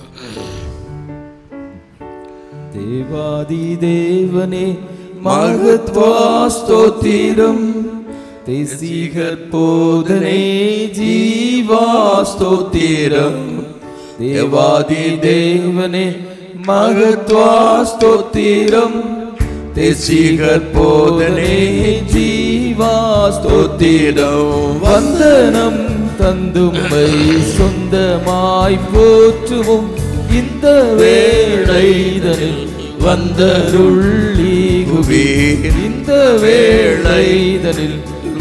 தேவாதி தேவனே மகத்வாஸ்தோத்திரம் தேசிகர் போதனை ஜீவாஸ்தோத்திரம் தேவாதி தேவனே மகத்வாஸ்தோத்திரம் தேசிகர் போதனை ஜீவாஸ்தோத்திரம் வந்தனம் தந்துமை சொந்தமாய் போற்றுவோம் இந்த வேளைதனில் வந்தருள்ளீகுவீர் இந்த வேளைதனில்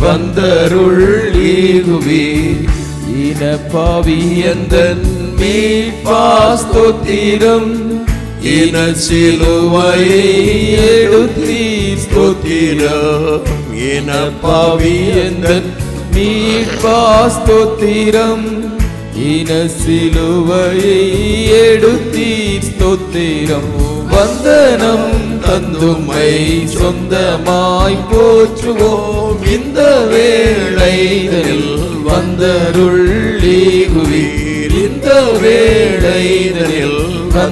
வந்தருள்ளீகுவீர் இனப்பாவி எந்தன் மீட்பாஸ்தோத்திரம் இன சிலுவையை எடுத்தீர் ஸ்தோத்திரம் இனப்பாவி எந்தன் மீட்பாஸ்தோத்திரம் இன சிலுவையை எடுத்தீர் ஸ்தோத்திரம் வந்தனம் தந்துமை சொந்தமாய் போற்றுவோம் இந்த வேளைதனில் வந்தருள்ளீகுவீர் இந்த வேளைதனில்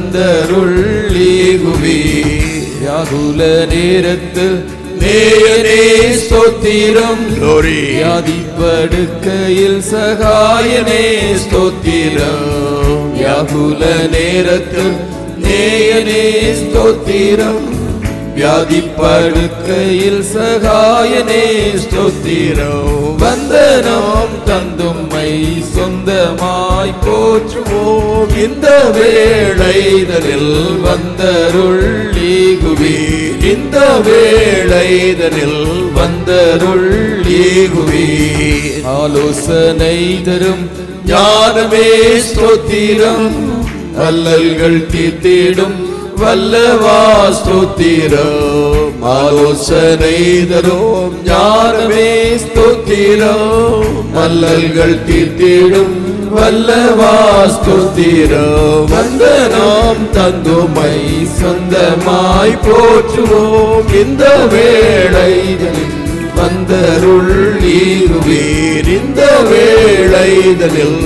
வந்தருள்ளீகுவீர் யாகுல நேரத்தில் நேயனே ஸ்தோத்திரம் Glory. வியாதிப்படுக்கையில் சகாயனே ஸ்தோத்திரம் வியாகுல நேரத்தில் நேயனே ஸ்தோத்திரம் வியாதிப்படுக்கையில் சகாயனே ஸ்தோத்திரம் வந்தனம் தந்தும்மை சொந்தமாய் போற்றுவோம் இந்த வேளைதனில் வந்தருள்ளீகுவீர் இந்த வேளைதனில் வந்தருள்ளீகுவீர் ஆலோசனை தரும் ஞானமே ஸ்தோத்திரம் அல்லல்கள் தீர்த்திடும் வல்லவா ஸ்தோத்திரம் ஆலோசனை தரும் ஞானமே ஸ்தோத்திரம் மல்லல்கள் தீர்த்திடும் வல்லவா ஸ்தோத்திரம் வந்தனம் தந்துமை சொந்தமாய் போற்றுவோம் இந்த வேளைதனில் வந்தருள்ளீகுவீர் இந்த வேளைதனில்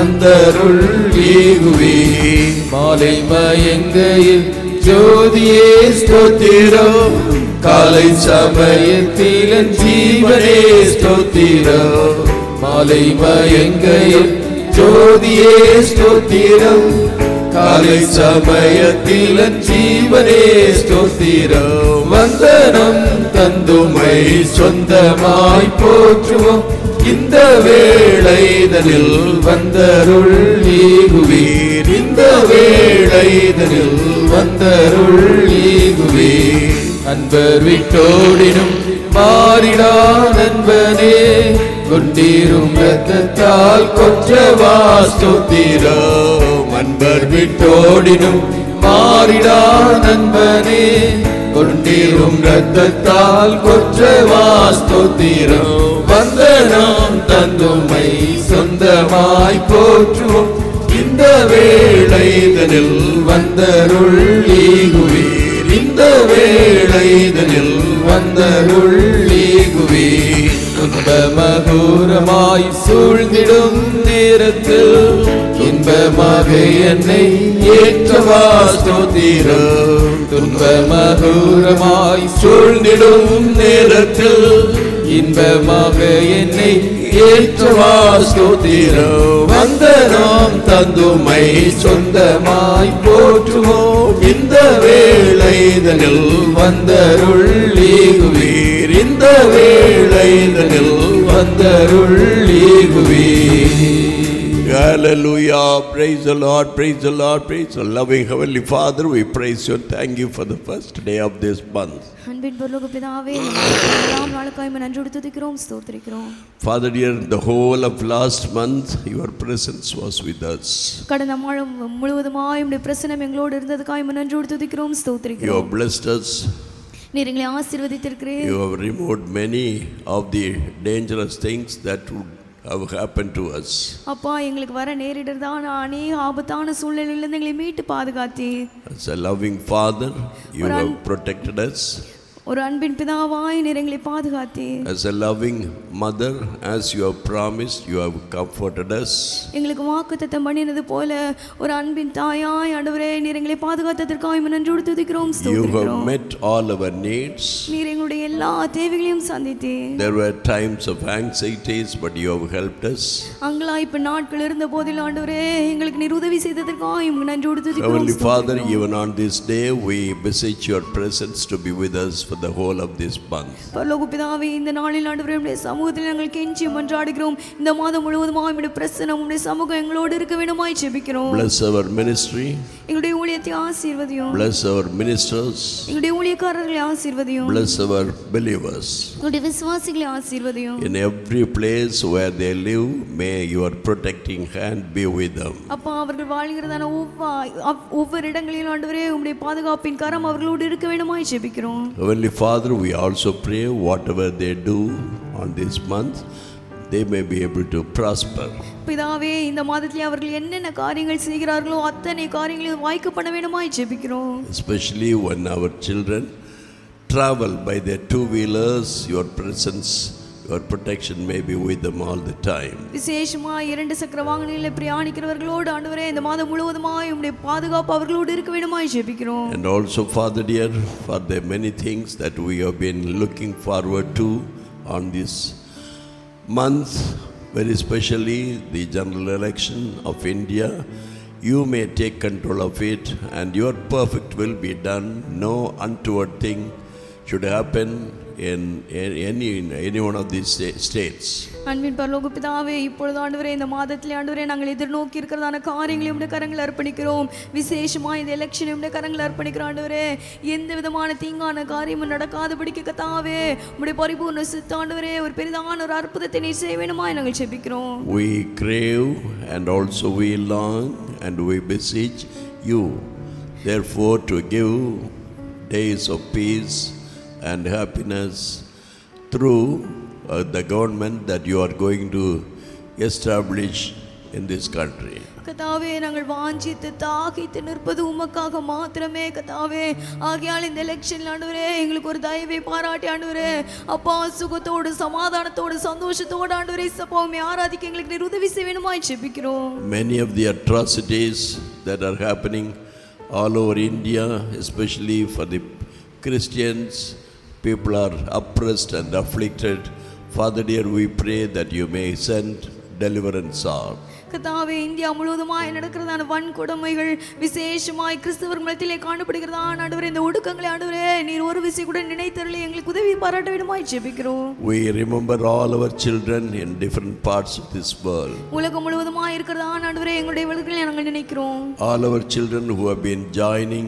வந்தருள்ளீகுவீர் மாலை மயங்கையில் ஜோதியே ஸ்தோத்திரம் காலை சமயத்தில் ஜீவனே ஸ்தோத்திரம் மாலை மயங்கையில் ஜோதியே ஸ்தோத்திரம் காலை சமயத்தில் ஜீவனே ஸ்தோத்திரம் வந்தனம் தந்துமை சொந்தமாய் போற்றுவோம் இந்த வேளைதனில் வந்தருள்ளீகுவீர் இந்த வேளைதனில் வந்தருள்ளீகுவீர் அன்பர் விட்டோடினும் மாறிடா நண்பனே கொண்டீரும் ரத்தத்தால் கொற்றவா ஸ்தோத்திரம் அன்பர் விட்டோடினும் மாறிடா நண்பனே கொண்டீரும் ரத்தத்தால் கொற்றவா ஸ்தோத்திரம் வந்தனம் தந்துமை சொந்தமாய் போற்றுவோம் இந்த வேளைதனில் வந்தருள்ளீகுவீர் இந்த வேளைதனில் வந்தருள்ளீகுவீர் துன்பமகூரமாய் சூழ்ந்திடும் நேரத்தில் இன்பமாக என்னை ஏற்றவா ஸ்தோத்திரம் துன்பமகூரமாய் சூழ்ந்திடும் நேரத்தில் இன்பமாக என்னை ஏற்றவா ஸ்தோத்திரம் வந்தனம் தந்துமை சொந்தமாய் போற்றுவோம் இந்த வேளைதனில் வந்தருள்ளீகுவீர் இந்த வேளைதனில் வந்தருள்ளீகுவீர் Hallelujah. Praise the Lord. Praise the Lord. Praise the loving Heavenly Father. We praise you and thank you for the first day of this month. அன்பின் பரலோக பிதாவே எல்லாம் நாளுக்காய் உம்மை நன்றோடு துதிக்கிறோம் ஸ்தோத்திரிக்கிறோம் Father dear, the whole of last month, your presence was with us. கடந்த மாதம் முழுவதுமாய் உம்முடைய பிரசனம் எங்களோடு இருந்ததுக்காய் உம்மை நன்றோடு துதிக்கிறோம் You have ஸ்தோத்திரிக்கிறோம் blessed us. நீர் எங்களை ஆசீர்வதித்திருக்கிறீர் You have removed many of the dangerous things that would have happened to us. அப்பா எங்களுக்கு வர நேரிடுறதான அநேக ஆபத்தான சூழ்நிலையிலிருந்து எங்களை மீட்டு பாதுகாத்தீர் As a loving Father, you have protected us. ஒரு அன்பின் பிதாவாய் நீர் எங்களை பாதுகாத்தீர் As a loving mother, as you have promised, you have comforted us. எங்களுக்கு வாக்குத்தத்தம் பண்ணினது போல ஒரு அன்பின் தாயாய் ஆண்டவரே நீர் எங்களை பாதுகாத்ததற்காக உம்மை நன்றோடு துதிக்கிறோம் You have ஸ்தோத்திரிக்கிறோம் met all our needs. நீர் எங்களுடைய எல்லா தேவைகளையும் சந்தித்தீர் There were times of anxieties, but you have helped us. அங்கலாய்ப்பு நாட்கள் இருந்த போதில் ஆண்டவரே எங்களுக்கு நீர் உதவி செய்ததற்காக உம்மை நன்றோடு துதிக்கிறோம் Heavenly Father, ஸ்தோத்திரிக்கிறோம். even on this day, we beseech your presence to be with us for the whole of this month. பரலோக பிதாவே இந்த நாளில் ஆண்டவரே உம்முடைய சமூகத்தில் நாங்கள் கெஞ்சி மன்றாடுகிறோம் இந்த மாதம் முழுவதுமாக உம்முடைய பிரசனம் உம்முடைய சமூகம் எங்களோடு இருக்க வேண்டுமாய் ஜெபிக்கிறோம் Bless our ministry, எங்களுடைய ஊழியத்தை ஆசீர்வதியும் bless our ministers, எங்களுடைய ஊழியக்காரர்களை ஆசீர்வதியும் bless our believers. எங்களுடைய விசுவாசிகளை ஆசீர்வதியும் In every place where they live, may your protecting hand be with them. அப்பா அவர்கள் வாழ்கிறதான ஒவ்வொரு அவ்- ஒவ்வொரு இடங்களிலும் ஆண்டவரே உம்முடைய பாதுகாப்பின் கரம் அவர்களோடு இருக்க வேண்டுமாய் ஜெபிக்கிறோம் Heavenly Father, we also pray whatever they do on this month, they may be able to prosper. பிதாவே இந்த மாதத்திலே அவர்கள் என்னென்ன காரியங்கள் செய்கிறார்களோ அத்தனை காரியங்களையும் வாய்க்க பண்ண வேண்டுமாய் ஜெபிக்கிறோம் Especially when our children travel by their two wheelers, your presence, your protection may be with them all the time. விசேஷமா இரண்டு சக்கர வாகனங்களில் பிரயாணிக்கிறவர்களோடு ஆண்டவரே இந்த மாதம் முழுவதுமாய் உம்முடைய பாதுகாப்பு அவர்களோடு இருக்க வேண்டுமாய் ஜெபிக்கிறோம் And also, Father dear, for the many things that we have been looking forward to on this month, very especially the general election of India, you may take control of it and your perfect will be done. No untoward thing should happen in any, any one of these sta- states. அன்பின் பரலோக பிதாவே இப்பொழுது ஆண்டவரே இந்த மாதத்திலே ஆண்டவரே நாங்கள் எதிர்நோக்கி இருக்கிறதான காரியங்களை உடைய கரங்கள் அர்ப்பணிக்கிறோம் விசேஷமா இந்த எலெக்ஷன் உடைய கரங்கள் அர்ப்பணிக்கிறோம் ஆண்டவரே எந்த விதமான தீங்கான காரியமும் நடக்காதபடிக்கு கத்தாவே உடைய பரிபூர்ண சித்த ஆண்டவரே ஒரு பெரிதான ஒரு அற்புதத்தை நீர் செய்ய வேணுமாய் நாங்கள் ஜெபிக்கிறோம் We crave and also we long and we beseech you, therefore, to give days of peace and happiness through uh, the government that you are going to establish in this country. கத்தாவே நாங்கள் வாஞ்சித்து தாகித்து நிற்பது உமக்காக மாத்திரமே கத்தாவே ஆகையால் இந்த election ஆண்டவரே எங்களுக்கு ஒரு தயவை பாராட்டி ஆண்டவரே அப்பா சுகத்தோடு சமாதானத்தோடு சந்தோஷத்தோடு ஆண்டவரே சப்பாவுமே ஆராதிக்க எங்களுக்கு நீர் உதவி செய்ய வேணுமாய் ஜெபிக்கிறோம் Many of the atrocities that are happening all over India, especially for the Christians, people are oppressed and afflicted. Father dear, we pray that you may send deliverance out. கத்தாவே இந்தியா முழுவதுமாய் நடக்கிறதான வன்கொடுமைகள் விசேஷமாய் கிறிஸ்தவர் மத்தியிலே காணப்படுகிறதான ஆண்டவரே இந்த ஒடுக்கங்களை ஆண்டவரே நீர் ஒரு விசை கூட நினைத்தருளி எங்களுக்கு உதவி பாராட்ட வேண்டுமாய் ஜெபிக்கிறோம் We remember all our children in different parts of this world. உலகம் முழுவதுமாய் இருக்கிறதான ஆண்டவரே எங்களுடைய வழிகளை நாங்கள் நினைக்கிறோம் All our children who have been joining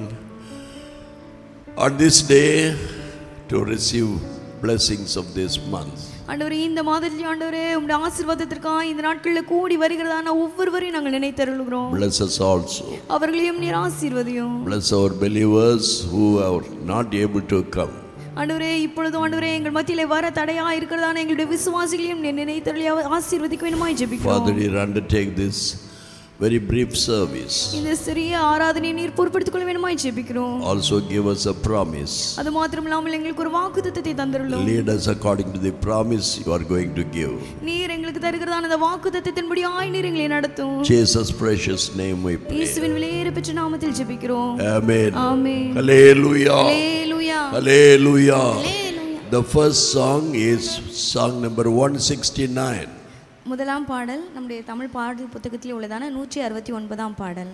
on this day to receive blessings of this month. ஆண்டவரே இந்த மாதத்தில் ஆண்டவரே உங்களுடைய ஆசீர்வாதத்திற்காக இந்த நாட்களில் கூடி வருகிறதான ஒவ்வொருவரையும் நாங்கள் நினைத்தருளுகிறோம் Bless us also. அவர்களையும் நீர் ஆசீர்வதியும் Bless our believers who are not able to come. ஆண்டவரே இப்பொழுதும் ஆண்டவரே எங்கள் மத்தியிலே வர தடையா இருக்கிறதான எங்களுடைய விசுவாசிகளையும் நீர் நினைத்தருளி அவ- ஆசீர்வதிக்க வேண்டுமாய் Father, ஜெபிக்கிறோம் dear, undertake this very brief service. இந்த சிறிய ஆராதனையை நீர் பொறுப்படுத்திக் கொள்ள வேண்டுமாய் ஜெபிக்கிறோம் Also, give us a promise. அது மாத்திரமில்லாமல் எங்களுக்கு ஒரு வாக்குத்தத்தத்தை தந்துள்ளோம் Lead us according to the promise you are going to give. நீர் எங்களுக்கு தருகிறதான அந்த வாக்குத்தத்தத்தின்படி ஆய் நீர் எங்களை நடத்தும் Jesus' precious name we pray. இயேசுவின் விலையேற பெற்ற நாமத்தில் ஜெபிக்கிறோம் Amen. Amen Hallelujah. Hallelujah Hallelujah. Hallelujah The first song is song number 169. முதலாம் பாடல் நம்முடைய தமிழ் பாடல் புத்தகத்தில் உள்ளதான நூற்றி அறுபத்தி ஒன்பதாம் பாடல்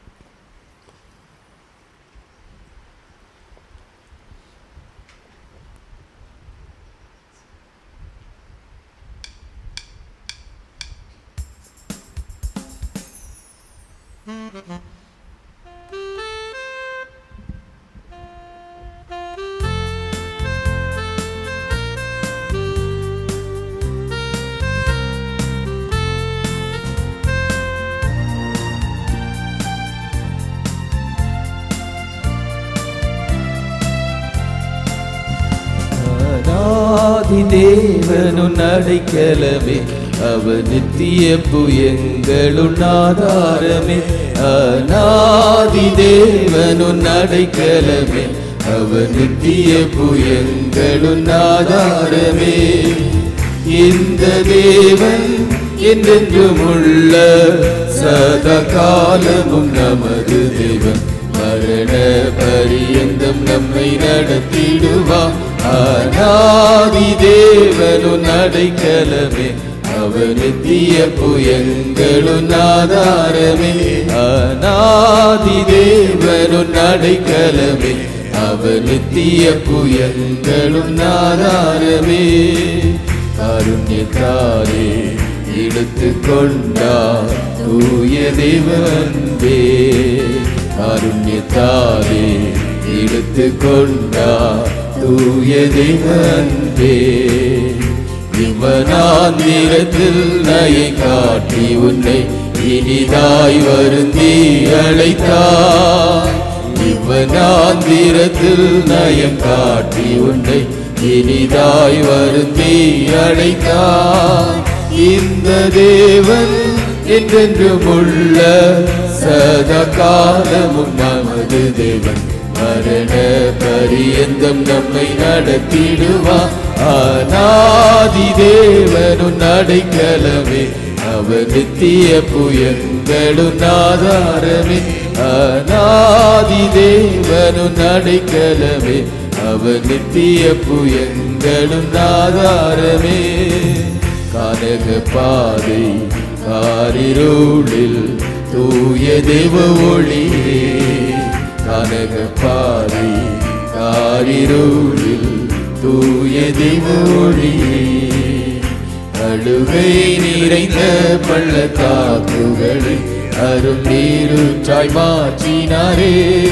அநாதி தேவனுன் அடைக்கலமே அவர் நித்திய புயங்களுன் ஆதாரமே அநாதி தேவனுன் அடைக்கலமே அவர் நித்திய புயங்களும் ஆதாரமே இந்த தேவன் என்றென்றும் உள்ள சதா காலமும் நமது தேவன் மரண பரியந்தம் நம்மை நடத்திடுவா அநாதி தேவனும் நடைக்கலமே அவர் நித்திய புயங்களும் ஆதாரமே அநாதி தேவனும் நடைக்கலமே அவர் நித்திய புயங்களும் ஆதாரமே காருண்யத்தாரே இழுத்து கொண்டார் தூய தேவன்பே காருண்யத்தாரே இழுத்து கொண்டார் தூய தேவன்பே இவனாந்திரத்தில் நயை காட்டி உன்னை இனிதாய் வருந்தி அழைத்தார் இவனாந்திரத்தில் நயம் காட்டி உன்னை இனிதாய் வருந்தி அழைத்தார் இந்த தேவன் என்றென்றும் உள்ள சதா காலமும் நமது தேவன் மரண பரியந்தம் நம்மை நடத்திடுவா அநாதி தேவனும் நடைக்கலமே அவர் நித்திய புயங்களும் ஆதாரமே அநாதி தேவனும் நடைக்கலமே அவர் நித்திய புயங்களும் ஆதாரமே கானக பாதை காரிருளில் தூய தேவ ஒளியே கனக பாதை காரிருளில் தூய தேவ ஒளியே அழுகை நிறைந்த பள்ளத்தாக்குகளை அரும் நீருற்றாய் மாற்றினாரே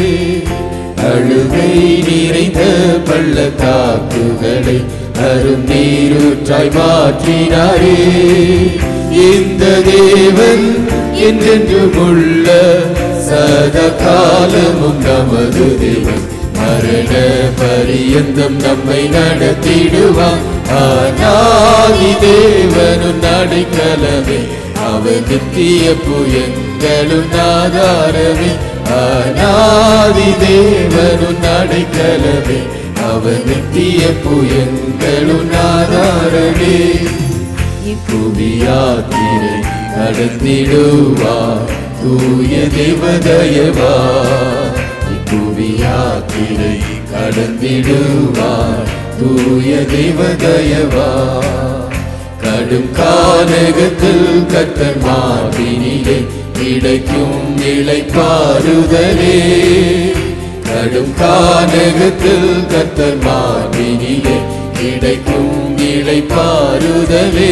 அழுகை நிறைந்த பள்ளத்தாக்குகளை அரும் நீருற்றாய் மாற்றினாரே இந்த தேவன் என்றென்றும் உள்ள சதா காலமும் நமது தேவன் மரண பரியந்தம் நம்மை நடத்திடுவான் ஆனாதி தேவனும் நடைக்கலமே அவர் நித்திய புயங்களும் ஆதாரமே ஆனாதி தேவனும் நடைக்கலமே அவர் நித்திய புயங்களும் ஆதாரமே இப்புவியாத்திரை நடத்திடுவார் தூய தேவதயவா இப்புவியாத்திரை கடந்திடுவார் தூய தேவதயவா கடும் கானகத்தில் கத்தர் மாதினிலே கிடைக்கும் இளைப்பாறுதலே கடும் கானகத்தில் கத்தர் மாதினிலே கிடைக்கும் இளைப்பாறுதலே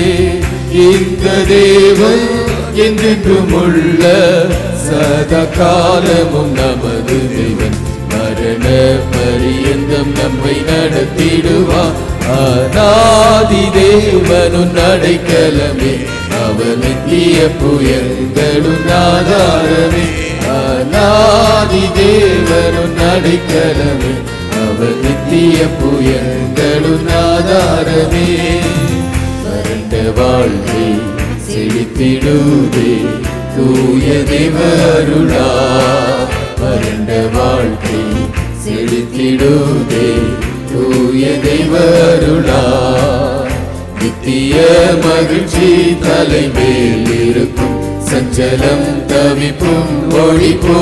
இந்த தேவன் என்றென்றும் உள்ள சதா காலமும் நமது தேவன் மரண பரியந்தம் நம்மை நடத்திடுவார் அநாதி தேவனும் நடைக்கலமே அவர் நித்திய புயங்களும் ஆதாரமே அநாதி தேவனும் நடைக்கலமே அவர் நித்திய புயங்களும் ஆதாரமே வறண்ட வாழ்க்கை செழித்திடுதே தூய தேவருளா வறண்ட வாழ்க்கை செழித்திடுதே தூய தேவருளா நித்திய மகிழ்ச்சி தலைமேல் இருக்கும் சஞ்சலம் தவிப்பும் ஒழிப்போ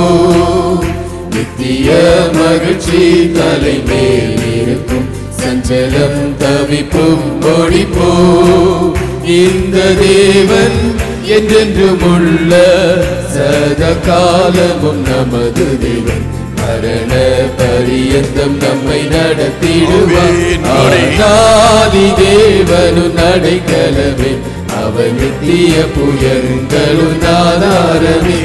நித்திய மகிழ்ச்சி தலைமேல் இருக்கும் சஞ்சலம் தவிப்பும் ஒழிப்போ இந்த தேவன் என்றென்றும் உள்ள சதா காலமும் நமது தேவன் மரண பரியந்தம் நம்மை நடத்திடுவார் ஆதி தேவனும் நடைக்கலமே அவர் நித்திய புயங்களும் ஆதாரமே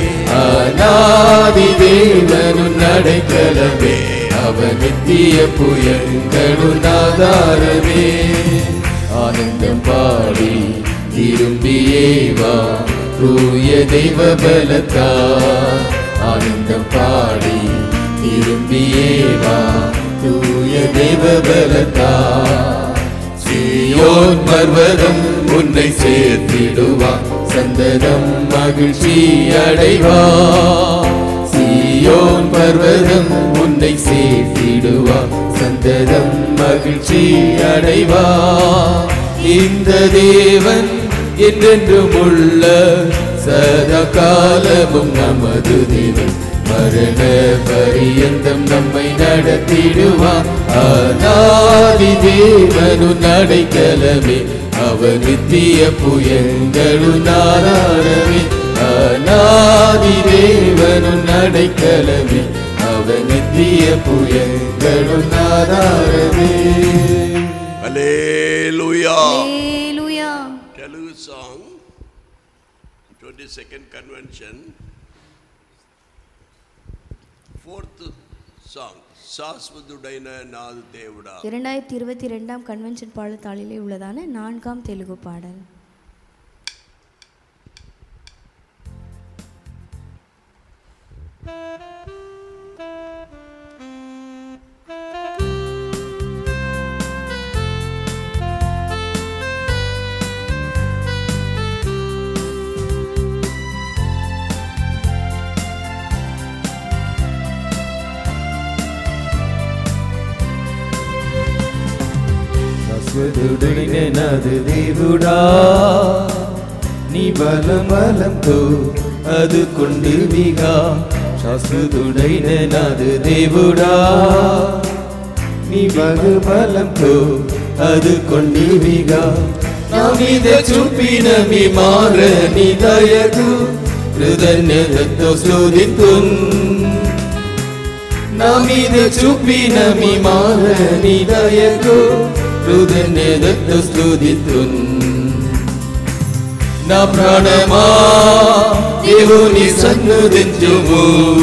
அநாதி தேவனும் நடைக்கலமே அவர் நித்திய புயங்களும் ஆதாரமே ஆனந்தம் பாடி திரும்பியே வா தூய தெய்வ பலத்தா ஆனந்தம் பாடி திரும்பியே வா தூய தெய்வ பலத்தா சீயோன் பர்வதம் உன்னை சேர்த்திடுவா சந்தனம் மகிழ்ச்சி அடைவா சீயோன் பர்வதம் உன்னை சேர்த்திடுவா மகிழ்ச்சி அடைவா இந்த தேவன் என்றென்றும் உள்ள சதா காலமும் நமது தேவன் மரண பரியந்தம் நம்மை நடத்திடுவார் அநாதி தேவனு நடைக்கலமே அவர் நித்திய புயங்களு நாராயணமே அநாதி தேவனு நடைக்கலமே அவர் நித்திய புயங்களு நாராயணமே Hallelujah. ஹalleluya Telugu song, 22nd convention, fourth song, சாஸ்வதுடைன நாது தேவடா இரண்டாயிரத்தி இருபத்தி ரெண்டாம் கன்வென்ஷன் பாடத்தாளிலே உள்ளதான நான்காம் தெலுங்கு பாடல் శాశ్వతుడైన నాది దేవుడా నీ బలం బలంతో అదుకుండివిగా శాశ్వతుడైన నాది దేవుడా నీ బలు బలంతో అదుకుండివిగా నా మీద చూపిన మీ మార నీ దయకు కృతజ్ఞతతో స్తుతితున్ నా మీద చూపిన మీ మారని దయకు హృదయతో స్తుతితున్ నా ప్రాణమా దేవుని సన్నుదించుము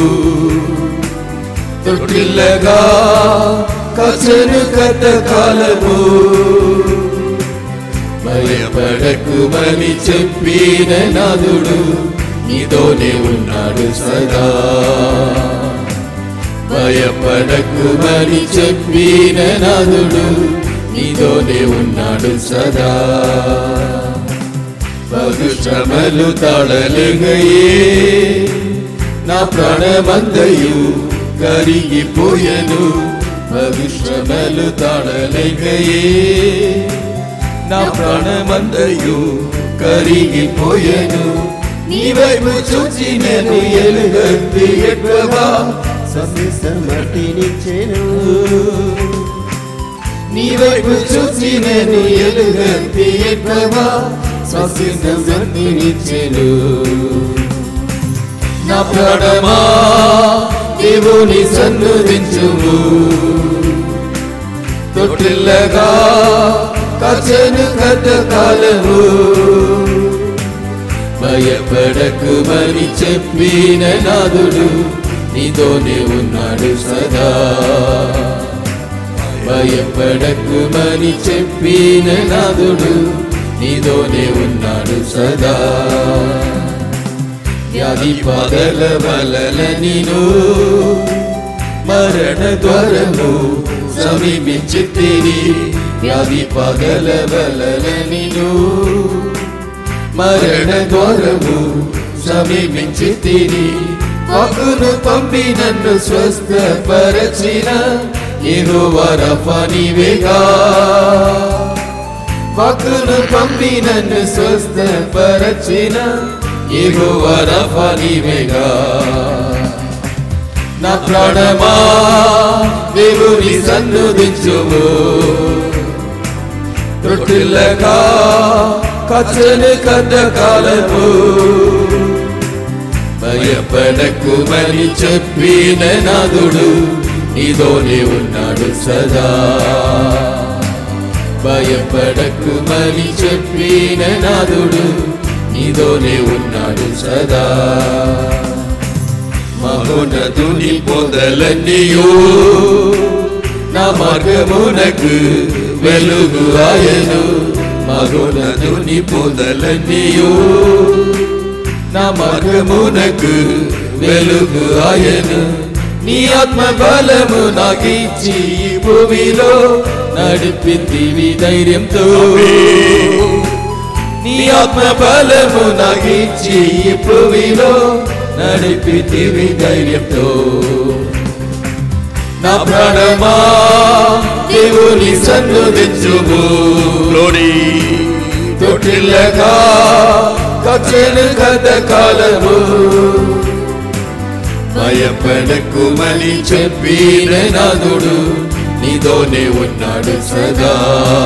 తొట్టిల్లగా కచను కథ కాలము భయపడకుమని చెప్పిన నాదుడు నీతోనే ఉన్నాడు సదా భయపడకుమని చెప్పిన నాదుడు నీతోనే ఉన్నాడు సదా బహుశ్రమలు తాళలుగయే నా ప్రాణమందయు కరిగిపోయను బహుశ్రమలు తాళలుగయే నా ప్రాణమందయు కరిగిపోయను నీ వైపు చూచి నేను ఎలుగంతి ఎక్కువగా సమర్పించెను నీ వైపు చూసి నేను ఎలుగంతి ఎక్కువగా స్వసిద్ధనిచ్చెను నా ప్రాణమా దేవుని సన్నుదించుము తొట్టిల్లగా కచెను కథ కాలము భయపడకుమని చెప్పిన నాదుడు నీతోనే ఉన్నాడు సదా భయపడకుమని చెప్పిన నాదుడు నీతోనే ఉన్నాడు సదా వ్యాధి పదల వలల నిను మరణ ద్వారము సమీపించితిని వ్యాధి పదల వలల నిను మరణ ద్వారము సమీపించితిని వాకును పంపి నన్ను స్వస్థపరచిన యెహోవా రఫా నీవేగా వాకును పంపి నన్ను స్వస్థపరచిన యెహోవా రఫా నీవేగా నా ప్రాణమా దేవుని సన్నుదించుము తొట్టిల్లగా కచ్చని కథ కాలము భయపడకుమని చెప్పిన నాదుడు నీతోనే ఉన్నాడు సదా భయపడకుమని చెప్పిన నాదుడు నీతోనే ఉన్నాడు సదా మహోనతుని పొదలన్నీయో నా మార్గమునకు వెలుగు ఆయను మహోనతుని పొదలన్నీయో నా మార్గమునకు వెలుగు ఆయను నీ ఆత్మ బలము నాకిచ్చి ఈ భూమిలో నడిపిందివి ధైర్యంతో నీ ఆత్మ బలము నాకిచ్చి ఈ భూమిలో నడిపితివి ధైర్యంతో నా ప్రాణమా దేవుని సన్నుదించుము Glory. తొట్టిల్లగా కచెను కథ కాలము భయపడకుమని చెప్పిన నాదుడు నీతోనే ఉన్నాడు సదా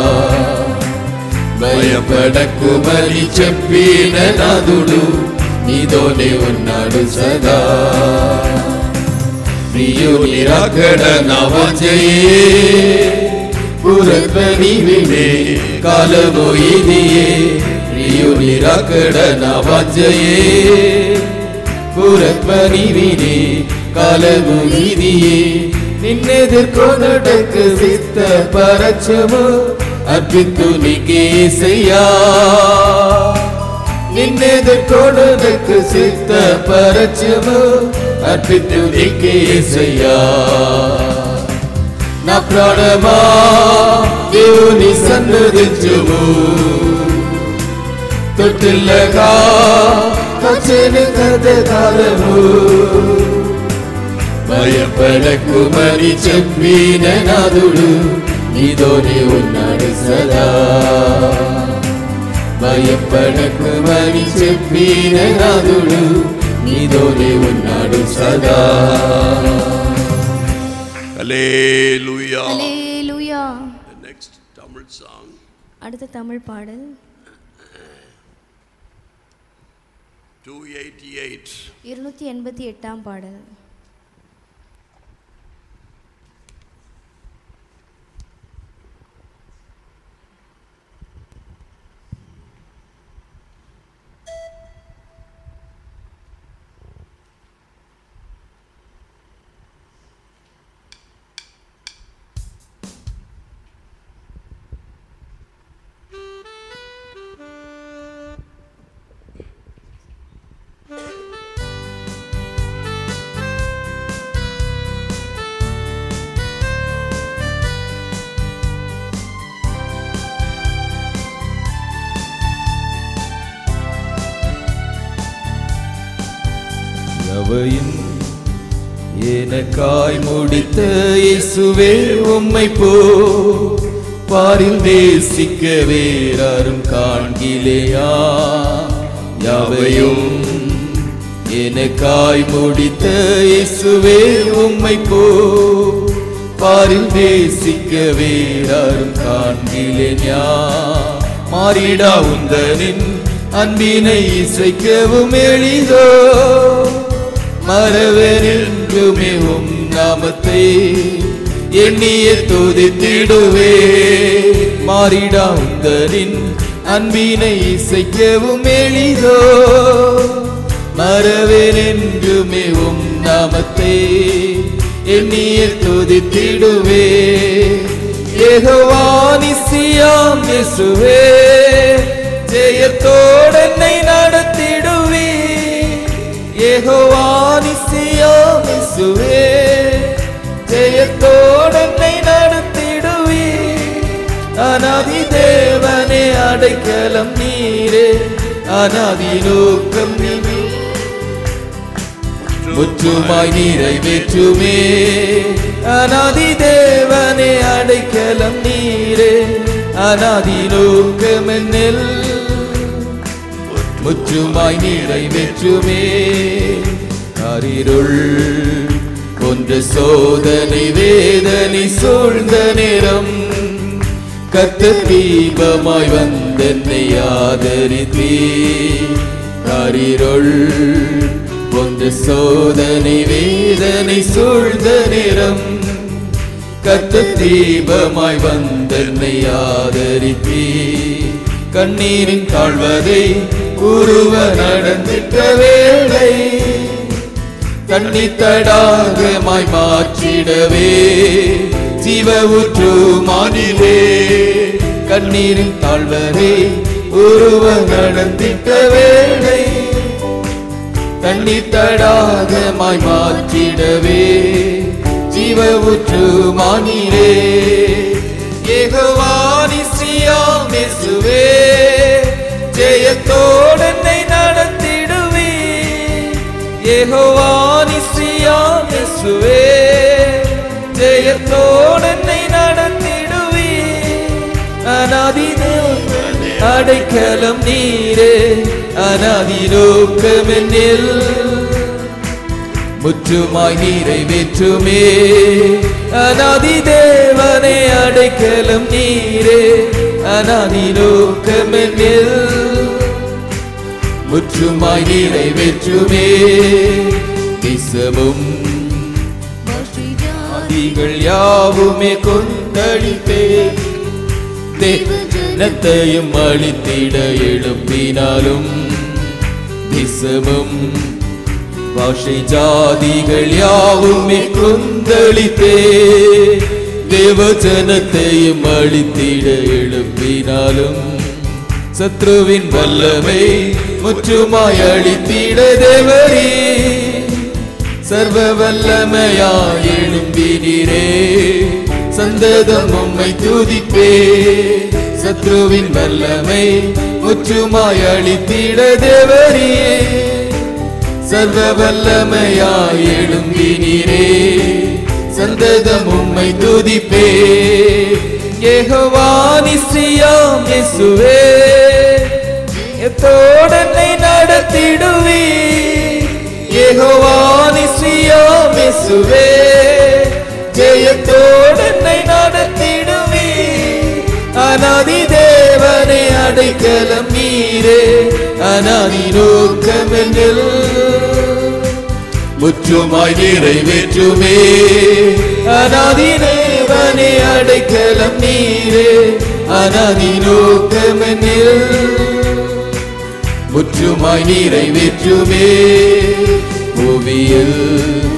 భయపడకుమని చెప్పిన నాదుడు నీతోనే ఉన్నాడు సదా ప్రియుని రకడ నవజయే పురత్వని వినే కాలము ఇదియే ప్రియుని రకడ నవజయే పురత్వని వినే కాలము ఇదియే నిన్నెదుర్కొనటకు సిద్ధ పరచము అర్పితు నీకేసయ్యా నిన్నెదుర్కొనటకు సిద్ధ పరచము అర్పితు నీకేసయ్యా నా ప్రాణమా దేవుని సన్నుదించుము తొట్టిల్లగా కచెను కథ కాలము భయపడకు మరి చెప్పిన నాదుడు నీతోనే ఉన్నాడు సదా భయపడకు మరి చెప్పిన నాదుడు నీతోనే ఉన్నాడు సదా Hallelujah. Hallelujah The next Tamil song. அடுத்த தமிழ் பாடல் 288. இருநூத்தி எண்பத்தி எட்டாம் பாடல் எவையும் எனக்காய் முடித்த இயேசுவே உம்மை போ பாரில் நேசிக்க வேறாரும் காண்கிலேயா யாவையும் எனக்காய் முடித்த இயேசுவே உம்மை போ பாரில் நேசிக்க வேறாரும் காண்கிலேயா மாறிடா உந்தனின் அன்பினை இசைக்கவும் எளிதோ மறவரென்றுமே உம் நாமத்தை எண்ணிய துதித்திடுவே மாறிடா உந்தரின் அன்பினை இசைக்கவும் எளிதோ மறவரென்றுமே உம் நாமத்தை எண்ணிய துதித்திடுவே ஏகவானிசியாம் இயேசுவே ஜெயத்தோடு என்னை நடத்திடுவே ஏகோவானிசியாம் இயேசுவே ஜெயத்தோடு என்னை நடத்திடுவே அநாதி தேவனே அடைக்கலம் நீரே அநாதி நோக்கம் நீ முற்றுமாய் நிறைவேற்றுமே அநாதி தேவனே அடைக்கலம் நீரே அநாதி நோக்கம் என்னில் முற்றுமாய் நிறைவேற்றுமே அரிருள் ஒன்று சோதனை வேதனை சூழ்ந்த நேரம் கத்த தீபமாய் வந்தென்னை ஆதரித்தே அரிருள் ஒன்று சோதனை வேதனை சூழ்ந்த நேரம் கத்த தீபமாய் வந்தென்னை ஆதரித்தே கண்ணீரின் தாழ்வதை உருவ நடந்திட்ட வேளை தண்ணி தடாகமாய் மாற்றிடவே ஜீவ ஊற்று மாறிலே கண்ணீரின் தாழ்வதை உருவ நடந்திட்ட வேளை தண்ணி தடாகமாய் மாற்றிடவே ஜீவ ஊற்று மானிரே ஏகவானிசியாம் இயேசுவே ஜெயத்தோடு என்னை நடத்திடுவே ஏகவானிசியாம் இயேசுவே அடைக்கலம் நீரே அனாதி நோக்கமென்னில் முற்றுமாய் நிறைவேற்றுமே அனாதி தேவனே அடைக்கலம் நீரே அனாதி நோக்கமென்னில் முற்றுமாய் நிறைவேற்றுமே திசமும் ஆதிகள் யாவுமே கொந்தளிப்பே தேவனத்தையும் அழித்திட எழுப்பினாலும் திசமும் பாஷை ஜாதிகள் யாவுமே கொந்தளித்தே தேவஜனத்தையும் அழித்திட எழுப்பினாலும் சத்ருவின் வல்லமை முற்றுமாய் அழித்திட தேவரே சர்வ வல்லமையாய் எழும்பினீரே சந்ததம் உம்மை துதிப்பே சத்ருவின் வல்லமை முற்றுமாய் அழித்திட தேவரியே சர்வ வல்லமையாய் எழும்பினீரே சந்ததம் உம்மை துதிப்பே ஏகவானிஸ்ரீயாம் இயேசுவே எத்தோடனை நடத்திடுவே ஏகவானிஸ்ரீயாம் இயேசுவே ஜெயத்தோடனை நடத்திடுவே அனாதி தேவனை அடைக்கலம் நீரே அனாதி நோக்கமென்னில் முற்றுமாய் நிறைவேற்றுமே அனாதி தேவனை அடைக்கலம் நீரே அனாதி நோக்கமென்னில் முற்றுமாய் நிறைவேற்றுமே புவியில்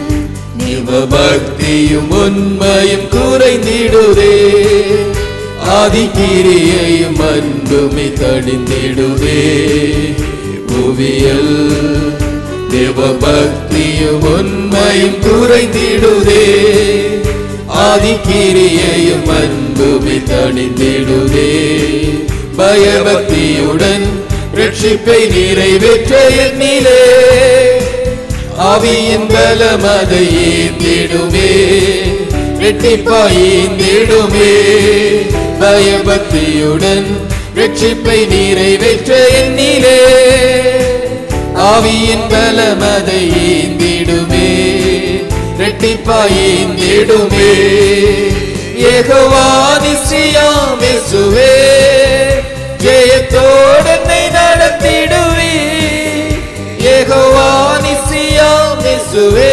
பக்தியும் உண்மையும் குறைந்திடுதே ஆதிக்கிரியையும் அன்புமை தடிந்திடுவே புவியல் தேவ பக்தியும் உண்மையும் குறைந்திடுதே ஆதிக்கிரியையும் அன்புமை தடிந்திடுதே பயபக்தியுடன் ரட்சிப்பை நிறைவேற்ற எண்ணிலே ஆவியின் பலம் அதை ஏந்திடுமே ரெட்டிப்பாயிந்திடுமே பயபக்தியுடன் ரட்சிப்பை நிறைவேற்ற எண்ணிலே ஆவியின் பலம் அதை ஏந்திடுமே ரெட்டிப்பாயிந்திடுமே ஏகவாதிசியாம் இயேசுவே ஜெயத்தோடனை நடத்திடுவே ஏகவானிசியாம் இயேசுவே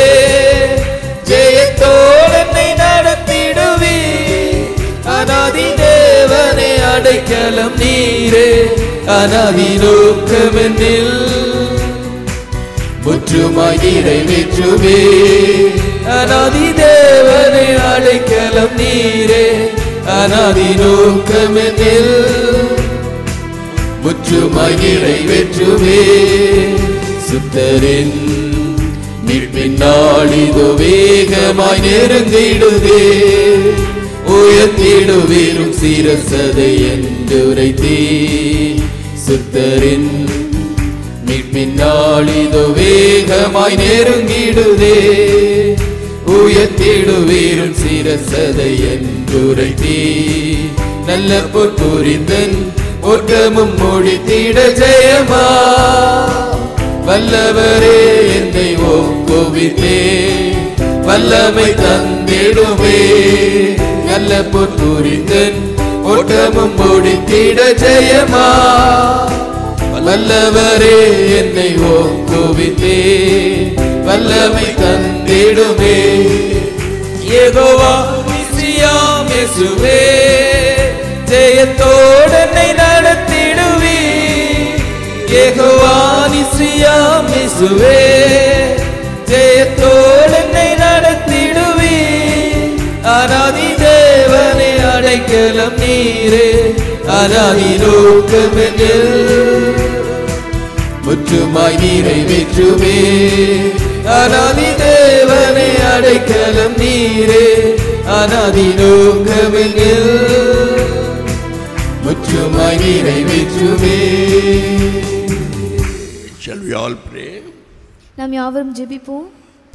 ஜெயத்தோடனை நடத்திடுவே அனாதி தேவனே அடைக்கலம் நீரே அனாதி நோக்கமென்னில் முற்றுமாய் நிறைவேற்றுவே அனாதி தேவனை அடைக்கலம் நீரே அனாதி நோக்கமென்னில் முற்றுமாய் நிறைவேற்றுவே சுத்தரின் மீட்பின் நாளிதோ வேகமாய் நெருங்கிடுதே உயர்த்திடுவீரும் சீரசதை என்றுரைத்தே சுத்தரின் மீட்பின் நாளிதோ வேகமாய் நெருங்கிடுதே உயர்த்திடுவீரும் சிரசதை என்றுரைத்தே நல்ல பொற்புரிந்தன் ஒற்றமும் முடித்திட ஜெயமா வல்லவரே என்னை ஒப்புவித்தே வல்லமை தந்திடுமே நல்ல பொற்புரிந்தன் ஒற்றமும் முடித்திட ஜெயமா வல்லவரே என்னை ஒப்புவித்தே வல்லமை தந்திடுமே ஏகோவா நிசியாம் இயேசுவே ஜெயத்தோடனை நடத்திடுவே ஏகோவா நிசியாம் இயேசுவே ஜெயத்தோடனை நடத்திடுவே அனாதி தேவனை அடைக்கலம் நீரே அனாதி நோக்கமென்னில் முற்றுமாய் நிறைவேற்றுமே அனாதி தேவனை அடைக்கலம் நீரே அனாதி நோக்கமென்னில் முற்றுமாய் நிறைவேற்றுமே Shall we all pray? நாம் யாவரும் ஜெபிப்போம்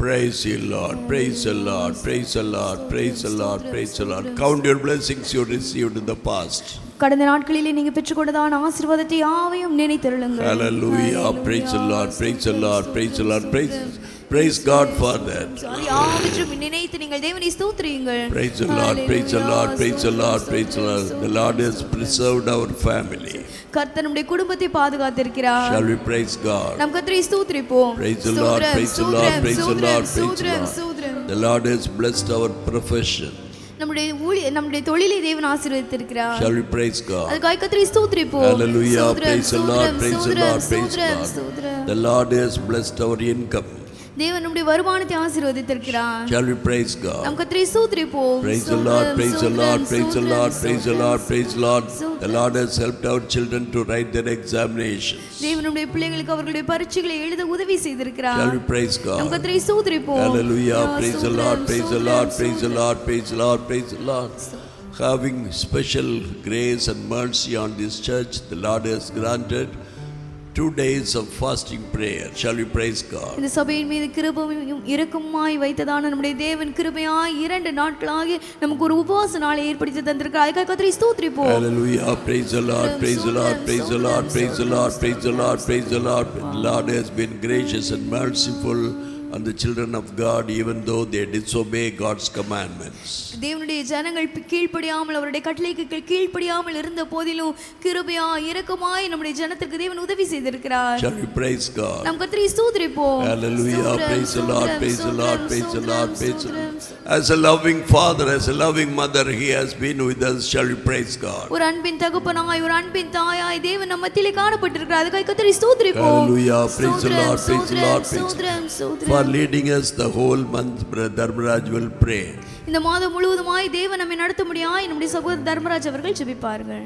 Praise you, Lord. Praise the Lord. Praise the Lord. Praise the Lord. Praise the Lord. Count your blessings you received in the past. கடந்த நாட்களிலே நீங்க பெற்றுக்கொண்டதான ஆசீர்வாதத்தை யாவையும் நினைத்தருளுங்கள் Hallelujah. Praise the Lord. Praise the Lord. Praise the Lord. Praise, praise God for that. யாவற்றையும் நினைத்து நீங்கள் தேவனை ஸ்தோத்திரியுங்கள் Praise the Lord. Praise the Lord. Praise the Lord. Praise the Lord. The Lord has preserved our family. கர்த்தர் நம்முடைய குடும்பத்தை பாதுகாத்திருக்கிறார் Shall we praise God? நம் கர்த்தரை ஸ்தோத்திரிப்போம் Praise the Lord, ஸ்தோத்திரம், praise the Lord, ஸ்தோத்திரம், praise the Lord, ஸ்தோத்திரம், praise the ஸ்தோத்திரம், Lord. ஸ்தோத்திரம். The Lord has blessed our profession. நம்முடைய ஊழிய நம்முடைய தொழிலை தேவன் ஆசீர்வதித்திருக்கிறார் Shall we praise God? அதுக்காக கர்த்தரை ஸ்தோத்திரிப்போம் Hallelujah. ஸ்தோத்திரம், Praise the Lord. ஸ்தோத்திரம், Praise the ஸ்தோத்திரம், Lord. Praise the ஸ்தோத்திரம், Lord. ஸ்தோத்திரம். The Lord has blessed our income. தேவன் நம்முடைய வருமானத்தை ஆசீர்வதித்திருக்கிறார் Shall we praise God? நம் கர்த்தரை ஸ்தோத்திரிப்போம் Praise the Lord, ஸ்தோத்திரம், praise the Lord, ஸ்தோத்திரம், praise the Lord, ஸ்தோத்திரம், praise the Lord, ஸ்தோத்திரம். praise the Lord. The ஸ்தோத்திரம். Lord has helped our children to write their examinations. தேவனுடைய பிள்ளைகளுக்கு அவர்களுடைய பரீட்சைகளை எழுத உதவி செய்திருக்கிறார் Shall we praise நம் God? கர்த்தரை ஸ்தோத்திரிப்போம் Hallelujah. யா, Praise the ஸ்தோத்திரம், Lord, praise the ஸ்தோத்திரம், Lord, praise the ஸ்தோத்திரம். Lord, praise the Lord, praise the Lord. Having special grace and mercy on this church, the Lord has granted two days of fasting prayer. Shall we praise God? இந்த சபையின் மீது கிருபையும் இரக்கமாய் வைத்ததான நம்முடைய தேவன் கிருபையாய் இரண்டு நாட்களாக நமக்கு ஒரு உபவாச நாளை ஏற்படுத்தி தந்திருக்கிறார் அதுக்காக கர்த்தரை ஸ்தோத்திரிப்போம் Hallelujah. Praise the Lord, praise the Lord, praise the Lord, praise the Lord, praise the Lord, praise the Lord. The Lord has been gracious and merciful on the children of God, even though they disobey God's commandments. தேவனுடைய ஜனங்கள் B- கீழ்ப்படியாமல் அவருடைய கட்டளைக்கு கீழ் கீழ்ப்படியாமல் இருந்த போதிலும் கிருபையா இரக்கமாய் நம்முடைய ஜனத்திற்கு தேவன் உதவி செய்திருக்கிறார் Shall we praise God? நம் கர்த்தரை ஸ்தோத்திரிப்போம் Hallelujah. ஸ்தோத்திரம், Praise the Lord. ஸ்தோத்திரம், Praise the Lord. ஸ்தோத்திரம், Praise the Lord. Praise the ஸ்தோத்திரம், Lord. ஸ்தோத்திரம். As a loving father, as a loving mother, He has been with us. Shall we praise God? ஒரு அன்பின் தகப்பனாய் ஒரு அன்பின் தாயாய் தேவன் நம்ம மத்தியிலே காணப்பட்டிருக்கிறார் அதுக்காக கர்த்தரை ஸ்தோத்திரிப்போம் Hallelujah. Praise the Lord. Praise the Lord. Praise the ஸ்தோத்திரம் For ஸ்தோத்திரம் leading us the whole month, Brother Dharmaraj will pray. இந்த மாதம் முழுவதுமாய் தேவன் நம்மை நடத்த முடியாய் நம்முடைய சகோதரர் தர்மராஜ் அவர்கள் ஜெபிப்பார்கள்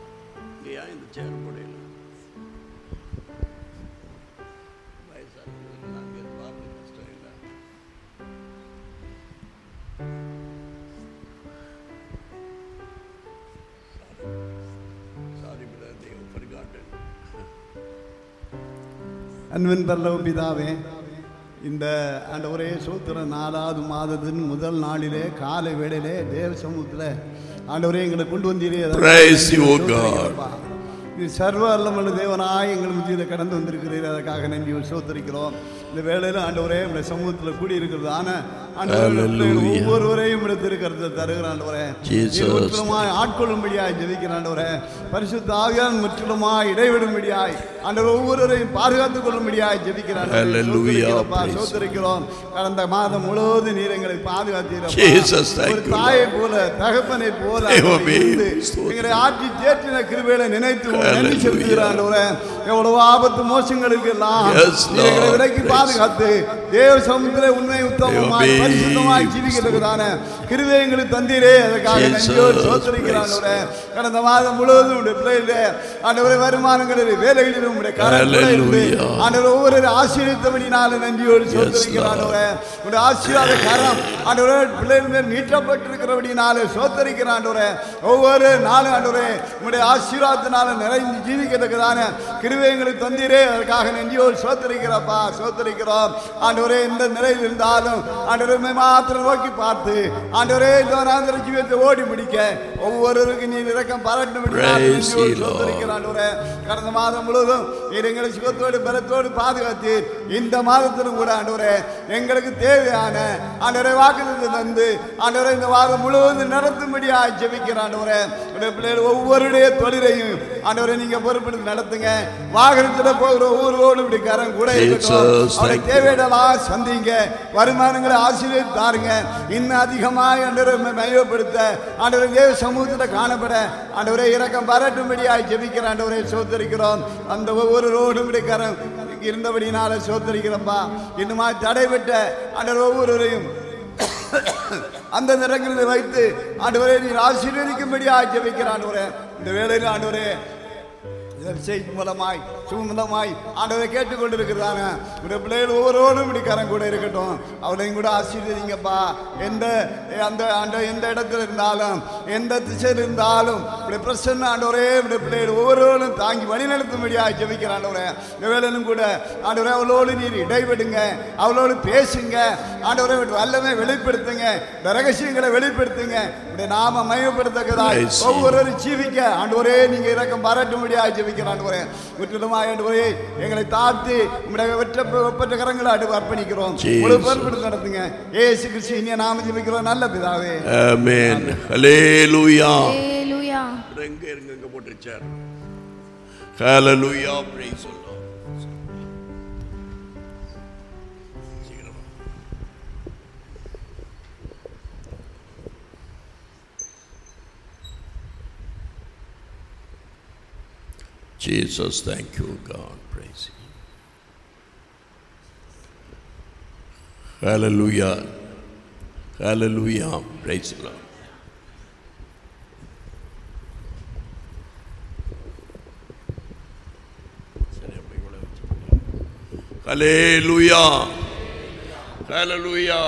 அன்பின் பரலவ பிதாவே இந்த ஆண்டவரே சூத்திர நாலாவது மாதத்தின் முதல் நாளிலே காலை வேளையிலே தேவ சமூகத்தில் ஆண்டவரே எங்களை கொண்டு வந்தீரே அதற்காக Praise you, O நன்றி God. சோதரிக்கிறோம்ப்பா. நீ சர்வ அல்லமல்ல தேவனாய் எங்கள் மத்தியில் கடந்து வந்திருக்கிறீர் அதற்காக நன்றி சோத்தரிக்கிறோம் இந்த வேளையில் ஆண்டவரே இந்த சமூகத்தில் கூடி இருக்கிறதான Hallelujah. ஒவ்வொருவரையும் எடுத்திருக்கிறத தருகிற ஆண்டவரே Jesus. நீர் முற்றிலுமாய் ஆட்கொள்ளும்படியாய் ஜெபிக்கிற ஆண்டவரே பரிசுத்த ஆவியான் முற்றிலுமாய் இடைவிடும்படியாய் ஆண்டவர் ஒவ்வொருவரையும் பாதுகாத்துக் கொள்ளும்படியாய் ஜெபிக்கிறார் Hallelujah. Praise. சோத்தரிக்கிறோம் கடந்த மாதம் முழுவதும் நீர் எங்களை பாதுகாத்தீரப்பா. Jesus, thank ஒரு you, தாயை போல தகப்பனை போல தெய்வமே, இருந்து ஸ்தோத்திரம். எங்களை ஆற்றி தேற்றின கிருபையில நினைத்து உம்மை நன்றி Hallelujah. செலுத்துகிற ஆண்டவரே எவ்வளவு ஆபத்து மோசங்களுக்கு எல்லாம் Yes, நீர் எங்களை Lord. விலக்கி Praise. பாதுகாத்து தேவ சமுத்திர உண்மை உத்தமமாய் தெய்வமே, பரிசுத்தமாய் ஜீவிக்கிறதுக்கான கிருபை எங்களுக்கு தந்தீரே அதற்காக Jesus, நன்றியோடு சோத்தரிக்கிறான் கடந்த மாதம் முழுவதும் உடைய பிள்ளைகளே ஆண்டவரே வருமானங்களில் வேலைகளிலும் உடைய கரம் கூட இருந்து Hallelujah. ஆண்டவர் ஒவ்வொரு ஆசீர்வித்தபடினால நன்றியோடு சோத்தரிக்கிறான் உடைய ஆசீர்வாத கரம் ஆண்டவரே பிள்ளைகள் மேல் நீட்டப்பட்டிருக்கிறபடினால சோத்தரிக்கிறான் ஒவ்வொரு நாளும் ஆண்டவரே உடைய ஆசீர்வாதத்தினால நிறைந்து ஜீவிக்கிறதுக்கான கிருபை எங்களுக்கு தந்தீரே அதற்காக நன்றியோடு சோத்தரிக்கிறப்பா சோத்தரிக்கிறோம் ஆண்டவரே எந்த நிலையில் இருந்தாலும் ஆண்டவரை மாத்திரம் நோக்கி பார்த்து ஆண்டவரே இந்த வராந்திர ஜீவியத்தை ஓடி முடிக்க ஒவ்வொருவருக்கும் நீ இறக்கம் பாராட்டும் Praise ye, Lord. ஆண்டவரே கடந்த மாதம் முழுவதும் நீர் எங்களை சுகத்தோடு பலத்தோடு பாதுகாத்தீர் இந்த மாதத்திலும் கூட ஆண்டவரே எங்களுக்கு தேவையான ஆண்டவரை வாக்குறுதி தந்து ஆண்டவரை இந்த மாதம் முழுவதும் நடத்தும்படியா ஜெபிக்கிற ஆண்டவரே உடைய பிள்ளைகள் ஒவ்வொருடைய தொழிலையும் ஆண்டவரை நீங்க பொறுப்பெடுத்து நடத்துங்க வாகனத்தில் போகிற ஒவ்வொருவோடும் இப்படி கரம் கூட இருக்கட்டும் Jesus, அவருடைய thank you. தேவையெல்லாம் சந்திங்க வருமானங்களை ஆசீர்வதித்து தாருங்க இன்னும் அதிகமாக ஆண்டவரை மையப்படுத்த ஆண்டவரை தேவ சமூகத்தில் காணப்பட ஆண்டவரை இறக்கம் பாராட்டும்படியாய் ஜெபிக்கிற ஆண்டவரை சோத்தரிக்கிறோம் அந்த ஒவ்வொரு ரோடும் கரம் இருந்தபடினால சோத்தரிக்கிறோம்ப்பா இன்னுமா தடைபட்ட ஆண்டவர் ஒவ்வொருவரையும் அந்த நிறங்களில் வைத்து ஆண்டவரை நீர் ஆசீர்வதிக்கும்படியாய் ஜெபிக்கிற ஆண்டவரே இந்த வேளையில் ஆண்டவரே செய்தி மூலமாய் சுமூலமாய் ஆண்டவரை கேட்டுக்கொண்டிருக்கிறதான உடைய பிள்ளைகள் ஒவ்வொருவரும் இப்படி கரம் கூட இருக்கட்டும் அவளையும் கூட ஆசீர்வதிங்கப்பா எந்த அந்த அந்த எந்த இடத்துல இருந்தாலும் எந்த திசையில் இருந்தாலும் இப்படி பிரசன்ன ஆண்டவரே இப்படி பிள்ளைகள் ஒவ்வொருவரும் தாங்கி வழிநடத்தும்படியாக ஜெபிக்கிற ஆண்டவரே இந்த வேலையிலும் கூட ஆண்டவரே அவளோடு நீர் இடைவிடுங்க அவளோடு பேசுங்க ஆண்டவரே வல்லமை வெளிப்படுத்துங்க இந்த ரகசியங்களை வெளிப்படுத்துங்க இப்படி நாம மையப்படுத்தக்கதாய் Praise ஒவ்வொரு ஜீவிக்க ஆண்டவரே நீங்க இறக்கம் பாராட்டும்படியாக ஜெபிக்கிற ஆண்டவரே முற்றிலுமாய் ஆண்டவரே எங்களை தாழ்த்தி உங்களுடைய வெற்ற வெப்பற்ற கரங்களை அடுப்பு அர்ப்பணிக்கிறோம் Jesus. ஒரு பொறுப்பு நடத்துங்க ஏசு கிறிஸ்து இனிய நாம ஜெபிக்கிறோம் நல்ல பிதாவே Amen. Hallelujah. ஹalleluya எங்க இருங்க இங்க போட்டு சேர் Hallelujah. Praise the Lord. சீக்கிரமா. Jesus, thank you, God. Praise you. Hallelujah. Hallelujah. Praise the Lord. Hallelujah. Hallelujah.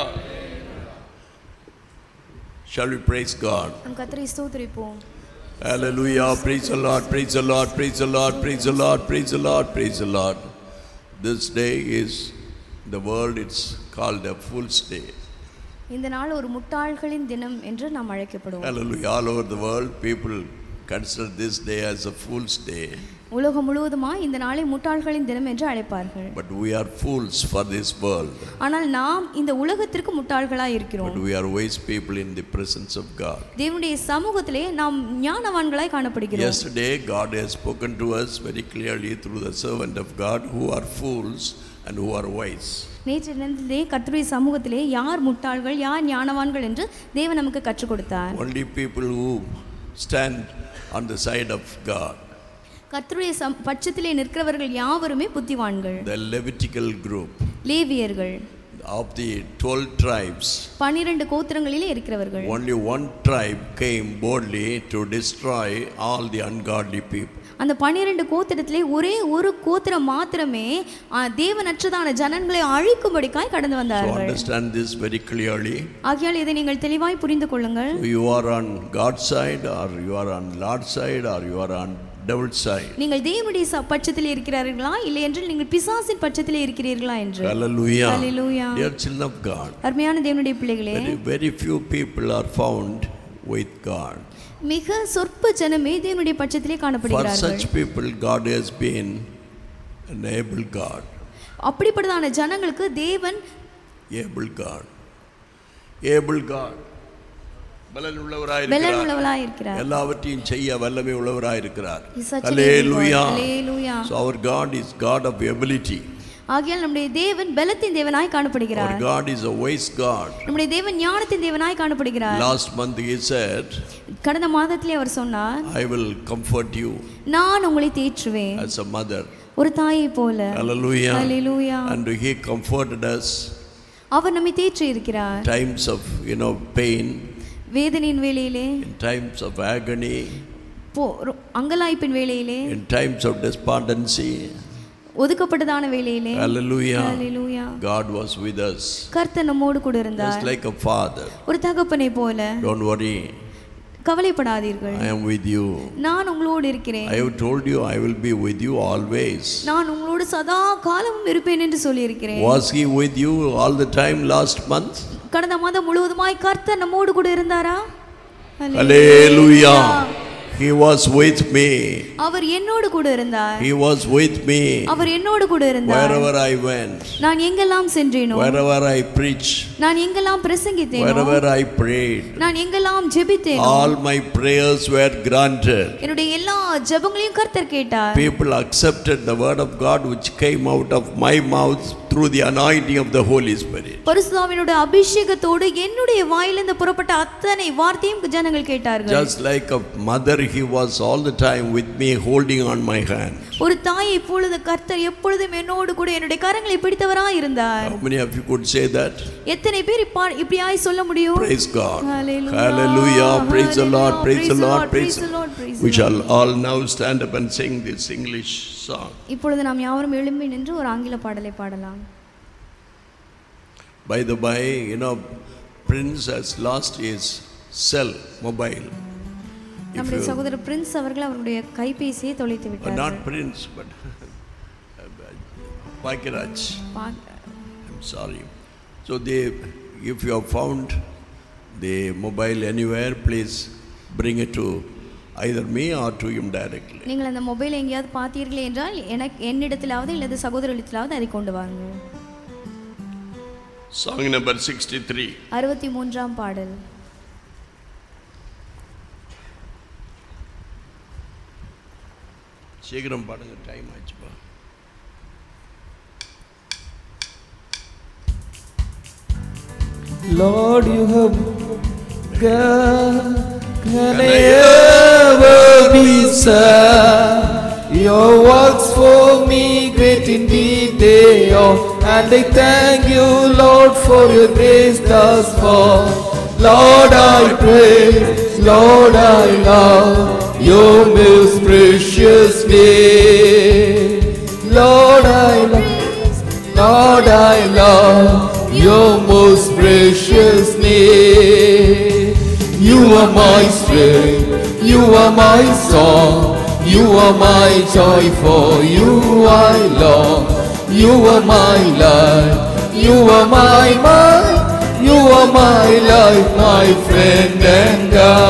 Shall we praise God? நம் கர்த்தரை ஸ்தோத்திரிப்போம் Hallelujah. Praise the Lord. Praise the Lord. Praise the Lord. Praise the Lord. Praise the Lord. Praise the Lord. This day is the world, it's called a fool's day. இந்த நாள் ஒரு முட்டாள்களின் தினம் என்று நாம் அழைக்கப்படுவோம் Hallelujah. All over the world, people consider this day as a fool's day. உலகம் முழுவதுமா இந்த நாளை முட்டாள்களின் தினம் என்று அழைப்பார்கள் But we are fools for this world. ஆனால் நாம் இந்த உலகத்திற்கு முட்டாள்களாய் But இருக்கிறோம் we are wise people in the presence of God. தேவனுடைய சமூகத்திலே நாம் ஞானவான்களாய் காணப்படுகிறோம் Yesterday, God has spoken to us very clearly through the servant of God who are fools and who are wise. நேற்று தினத்திலே கர்த்தருடைய சமூகத்திலே யார் முட்டாள்கள் யார் ஞானவான்கள் என்று தேவன் நமக்கு கற்றுக் கொடுத்தார் Only people who stand on the side of God. கர்த்தருடைய சம் பட்சத்திலே நிற்கிறவர்கள் யாவருமே புத்திவான்கள் The Levitical group லேவியர்கள் of the 12 tribes, பன்னிரண்டு கோத்திரங்களிலே இருக்கிறவர்கள் only one tribe came boldly to destroy all the ungodly people. அந்த பன்னிரண்டு கோத்திரத்திலே ஒரே ஒரு கோத்திரம் மாத்திரமே ஆ, தேவனற்றதான ஜனங்களை அழிக்கும்படிக்காய் கடந்து So வந்தார்கள் understand this very clearly. ஆகையால் இதை நீங்கள் தெளிவாய் புரிந்து கொள்ளுங்கள் You are on God's side, or you are on Lord's side, or you are on devil's side. நீங்கள் தேவனுடைய ச- பட்சத்திலே இருக்கிறார்களா இல்லை என்று நீங்கள் பிசாசின் பட்சத்திலே இருக்கிறீர்களா என்று Hallelujah. Hallelujah. Dear children of God, அருமையான தேவனுடைய பிள்ளைகளே very, very few people are found with God. மிக சொற்ப ஜனமே தேவனுடைய பட்சத்திலே For காணப்படுகிறார்கள் such people, God has been an able God, அப்படிப்பட்டதான ஜனங்களுக்கு தேவன் able God, able God. பலன் பலன் உள்ளவராயிருக்கிறார் உள்ளவளாய் இருக்கிறார் எல்லாவற்றையும் செய்ய வல்லமை உள்ளவராயிருக்கிறார் He's such an able God. Hallelujah. Hallelujah. So our God is God of ability. ஆகையால் நம்முடைய தேவன் பலத்தின் தேவனாய் Our காணப்படுகிறார் God is a wise God. நம்முடைய தேவன் ஞானத்தின் தேவனாய் காணப்படுகிறார் Last month he said, கடந்த மாதத்திலே அவர் சொன்னார் I will comfort you நான் உங்களை தேற்றுவேன் as a mother. ஒரு தாயை போல Hallelujah. Hallelujah. And he comforted us அவர் நம்மை தேற்றி இருக்கிறார் times of you know pain, வேதனையின் வேளையிலே in times of agony, போ ரொ- அங்கலாய்ப்பின் வேளையிலே in times of despondency. ஒதுக்கப்பட்டதான வேளையிலே Hallelujah. Hallelujah. God was with us. கர்த்தர் நம்மோடு கூட Just இருந்தார் like a father. ஒரு தகப்பனை போல Don't worry. கவலைப்படாதீர்கள் I am with you. நான் உங்களோடு இருக்கிறேன் I have told you I will be with you always. நான் உங்களோடு சதா காலமும் இருப்பேன் என்று சொல்லியிருக்கிறேன் Was he with you all the time last month? கடந்த மாதம் முழுவதுமாய் கர்த்தர் நம்மோடு கூட இருந்தாரா Hallelujah. He was with me. அவர் என்னோடு கூட இருந்தார் He was with me அவர் என்னோடு கூட இருந்தார் wherever I went, நான் எங்கெல்லாம் சென்றேனோ wherever I preached, நான் எங்கெல்லாம் பிரசங்கித்தேனோ wherever I prayed. நான் எங்கெல்லாம் ஜெபித்தேனோ All my prayers were granted. என்னுடைய எல்லா ஜெபங்களையும் கர்த்தர் கேட்டார் People accepted the word of God which came out of my mouth through the anointing of the Holy Spirit. பரிசுத்தாவினுடைய அபிஷேகத்தோடு என்னுடைய வாயிலிருந்து புறப்பட்ட அத்தனை வார்த்தையும் ஜனங்கள் கேட்டார்கள் Just like a mother, he was all the time with me, holding on my hand. ஒரு தாய் இப்பொழுது கர்த்தர் எப்பொழுதும் என்னோடு கூட என்னுடைய கரங்களை பிடித்தவராய் இருந்தார் How many of you could say that? எத்தனை பேர் இப்பா இப்படியாய் சொல்ல முடியும் Praise God. Hallelujah. Hallelujah. Praise the Lord. Hallelujah. Praise the Lord. Praise Praise the the Lord. Praise We the shall all now stand up and sing this English song. இப்பொழுது நாம் யாவரும் எழும்பி நின்று ஒரு ஆங்கில பாடலை பாடலாம் By the by, you know, Prince has lost his cell mobile. If நம்முடைய you, சகோதரர் பிரின்ஸ் அவர்கள் அவருடைய கைபேசியை தொலைத்து uh, விட்டார் not Prince, but Pakiraj. I'm sorry. So they, if you have found the mobile anywhere, please bring it to either me or to him directly. நீங்கள் அந்த mobile எங்கேயாவது பார்த்தீர்களே என்றால் எனக்கு என்னிடத்திலாவது இல்லது சகோதரத்திலாவது அதை கொண்டு வாங்க Song number 63. அறுபத்தி மூன்றாம் பாடல் சீக்கிரம் பாடுங்க டைம் ஆச்சுப்பா Lord, you have God. Can I ever be sad? Your works for me great indeed they are, and I thank you, Lord, for your grace thus far. Lord, I praise, Lord, I love your most precious name. Lord, I love. Lord, I love your most precious name. You are my strength, you are my song, you are my joy, for you I long. You are my life, you are my mind, you are my life, my friend and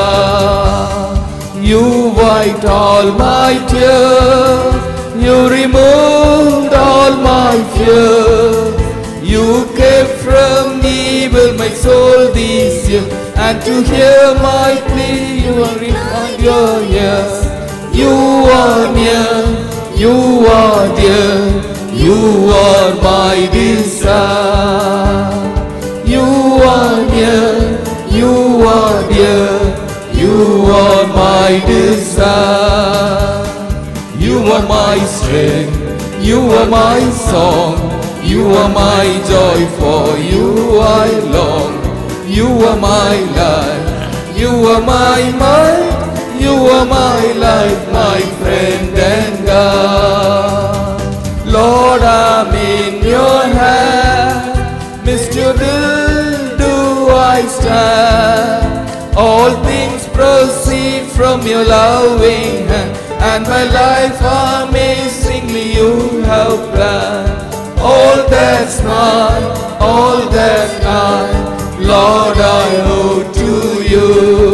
God. You wiped all my tears, you removed all my fears. You kept from evil my soul this year, and to hear my plea, you are in your ears. You are near, you are dear, you are my desire. You are near, you are dear, you are my desire. You are my strength, you are my song, you are my joy, for you I long. You are my life, you are my mind, you are my life, my friend and God. Lord, I'm in your hand, Mr. Will do I stand. All things proceed from your loving hand, and my life amazingly you have planned. All that's mine, all that I, Lord, I owe to you.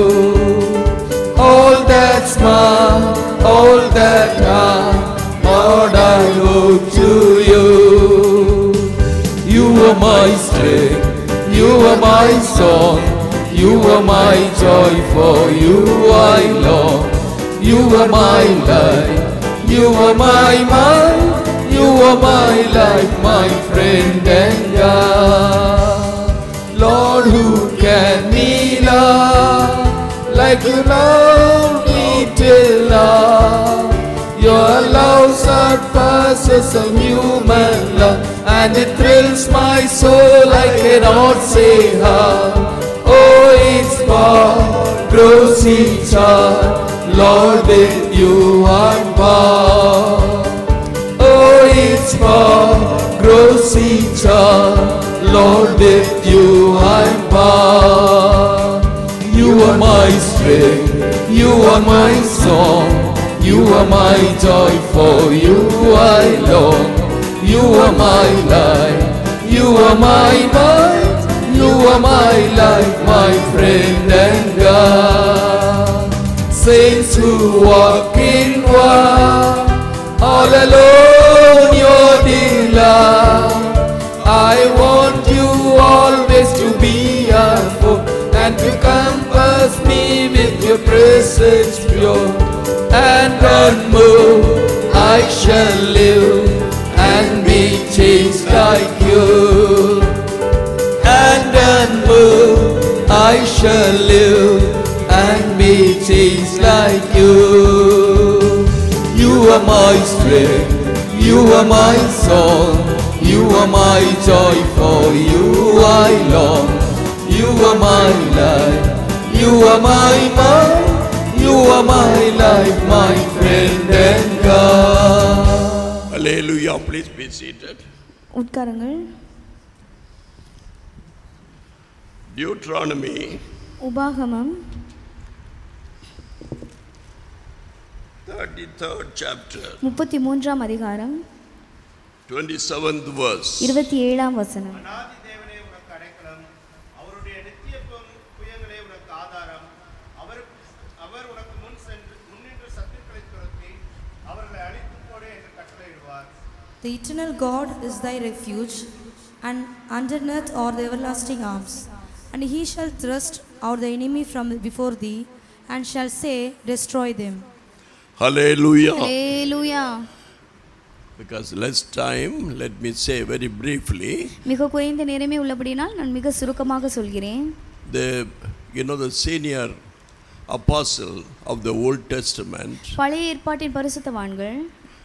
All that's mine, all that I, Lord, I owe to you. You are my strength, you are my song, you are my joy, for you I long. You are my life, you are my mind, you are my life, my friend and God. Lord, who can me love like you love me till now? Your love surpasses a human love, and it thrills my soul. I cannot say how. Oh, it's far, grows each heart, Lord, with you I'm bound. Oh, it's far, grows each heart, Lord, with you I'm bound. You are my strength, you are my song, you are my joy, for you I long. You are my life, you are my mind, you are my life, my friend and God. Saints who walk in one, all alone your delight. I want you always to be a foe and to compass me with your presence pure. And unmoved I shall live and be changed like you. And unmoved I shall live and be changed like you. You are my strength, you are my song, you are my joy, for you I long. You are my life, you are my mind, you are my life, my friend and God. Hallelujah. Please be seated. உட்காருங்கள் Deuteronomy உபாகமம் 33rd chapter, முப்பத்தி மூன்றாம் அதிகாரம் 27th verse. இருபத்தி ஏழாம் வசனம் அநாதி தேவனே உனக்கு அடைக்கலம் அவருடைய நித்திய புயம்- புயங்களே உனக்கு ஆதாரம் அவர் அவர் உனக்கு முன் சென்று முன்னின்று சத்துருக்களை துரத்தி அவர்களை அழித்து போட என்று கட்டளையிடுவார் The eternal God is thy refuge, and underneath are the everlasting arms. And he shall thrust out the enemy from before thee, and shall say, Destroy them. Hallelujah. Hallelujah Because less time, let me say very briefly, மிக குறைந்த நேரமே உள்ளபடினால் நான் மிக சுருக்கமாக சொல்கிறேன் the you know the senior apostle of the Old Testament, பழைய ஏற்பாட்டின் பரிசுத்தவான்கள்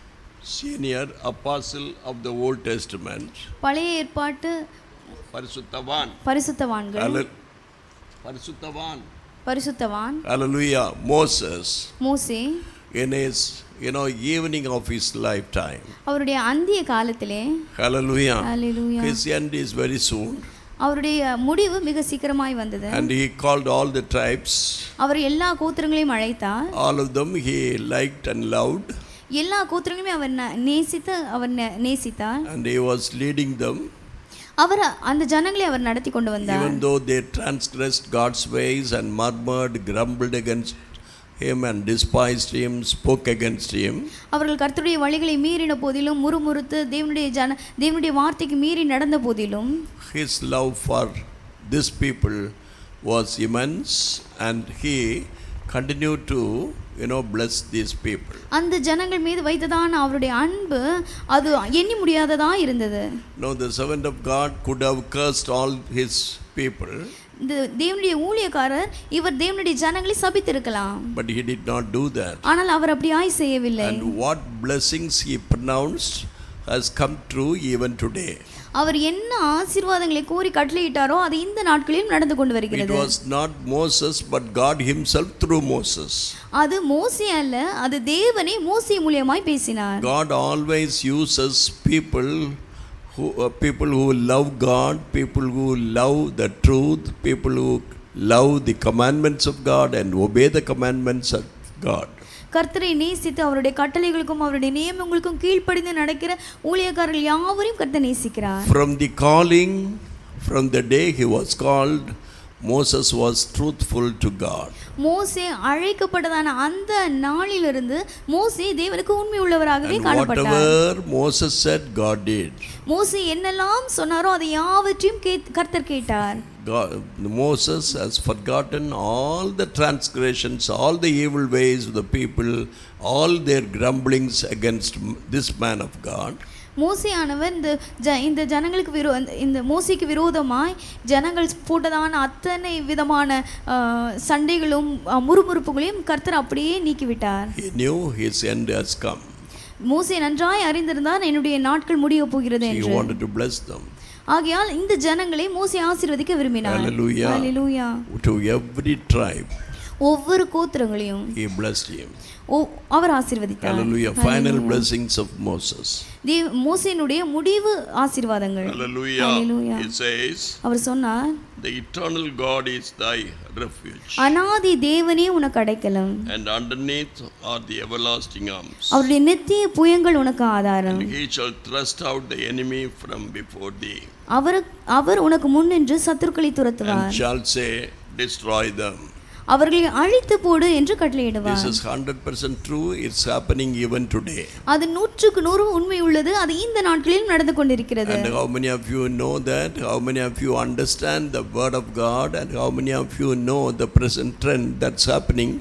senior apostle of the Old Testament, பழைய ஏற்பாட்டு Parisuttavan. பரிசுத்தவான்கள் Hallel- Parisuttavan. பரிசுத்தவான் Hallelujah. Moses, மோசே in his you know evening of his lifetime. அவருடைய அந்திய காலத்திலே Hallelujah. Hallelujah. His end is very soon. அவருடைய முடிவு மிக சீக்கிரமாய் வந்தது And he called all the tribes. அவர் எல்லா கூத்திரங்களையும் அழைத்தார் All of them he liked and loved. எல்லா கூத்திரங்களையும் அவர் ந- நேசித்து அவர் ந- நேசித்தார் And he was leading them. அவர் அந்த ஜனங்களை அவர் நடத்தி கொண்டு வந்தார் Even though they transgressed God's ways and murmured, grumbled against him and despised him, spoke against him, அவர்கள் கர்த்தருடைய வழிகளை மீறின போதிலும் முறுமுறுத்து தேவனுடைய ஜன தேவனுடைய வார்த்தைக்கு மீறி நடந்த போதிலும் his love for this people was immense and he continued to you know bless these people அந்த ஜனங்கள் மீது வைத்ததான அவருடைய அன்பு அது எண்ணி முடியாததா இருந்தது now the servant of god could have cursed all his people இந்த தேவனுடைய ஊழியக்காரர் இவர் தேவனுடைய ஜனங்களை சபித்திருக்கலாம் but he did not do that ஆனால் அவர் அப்படியாய் செய்யவில்லை and what blessings he pronounced has come true even today அவர் என்ன ஆசீர்வாதங்களை கூறி கட்டளையிட்டாரோ அது இந்த நாட்களிலும் நடந்து கொண்டு it வருகிறது was not moses but god himself through moses அது மோசே அல்ல அது தேவனே மோசே மூலியமாய் பேசினார் god always uses people who uh, people who love god people who love the truth people who love the commandments of god and obey the commandments of god கர்த்தரை நேசித்து அவருடைய கட்டளைகளுக்கும் அவருடைய நியமங்களுக்கும் கீழ்ப்படிந்து நடக்கிற ஊழியக்காரர்கள் யாவரையும் கர்த்தர் நேசிக்கிறார் from the calling from the day he was called moses was truthful to god மோசே அழைக்கப்பட்டதான அந்த நாளிலிருந்து மோசே தேவனுக்கு உண்மை உள்ளவராகவே and காணப்பட்டார் whatever moses said god did மோசே என்னெல்லாம் சொன்னாரோ அதை யாவற்றையும் கேட்- கர்த்தர் கேட்டார் God, Moses has forgotten all the transgressions, all the evil ways of the people, all their grumblings against m- this man of God. மோசையானவர் இந்த ஜ இந்த ஜனங்களுக்கு விரோ இந்த- இந்த மோசைக்கு விரோதமாய் ஜனங்கள் போட்டதான அத்தனை விதமான ஆ, சண்டைகளும் ஆ, முறுமுறுப்புகளையும் கர்த்தர் அப்படியே நீக்கிவிட்டார் He knew his end has come. மோசே நன்றாய் அறிந்திருந்தார் என்னுடைய நாட்கள் முடிய போகிறது He என்று wanted to bless them. ஆகையால் இந்த ஜனங்களை மோசே ஆசீர்வதிக்க விரும்பினார் Hallelujah. Hallelujah. To every tribe, ஒவ்வொரு கோத்திரங்களையும் he blessed him. ஓ- அவர் ஆசீர்வதித்தார் Hallelujah. Final blessings of Moses. தேவ மோசேனுடைய முடிவு ஆசீர்வாதங்கள் Hallelujah. Hallelujah. It says, அவர் சொன்னார் The eternal God is thy refuge, அனாதி தேவனே உனக்கு அடைக்கலம் and underneath are the everlasting arms. அவருடைய நித்திய புயங்கள் உனக்கு ஆதாரம் And he shall thrust out the enemy from before thee, அவர் அவர் உனக்கு முன்னின்று சத்துருக்களை and துரத்துவார் shall say, Destroy them. அவர்களை அழித்து போடு என்று This கட்டளையிடுவார் is 100% true. It's happening even today. அது நூற்றுக்கு நூறு உண்மை உள்ளது அது இந்த நாட்களிலும் நடந்து கொண்டிருக்கிறது And how many of you know that? How many of you understand the word of God? And how many of you know the present trend that's happening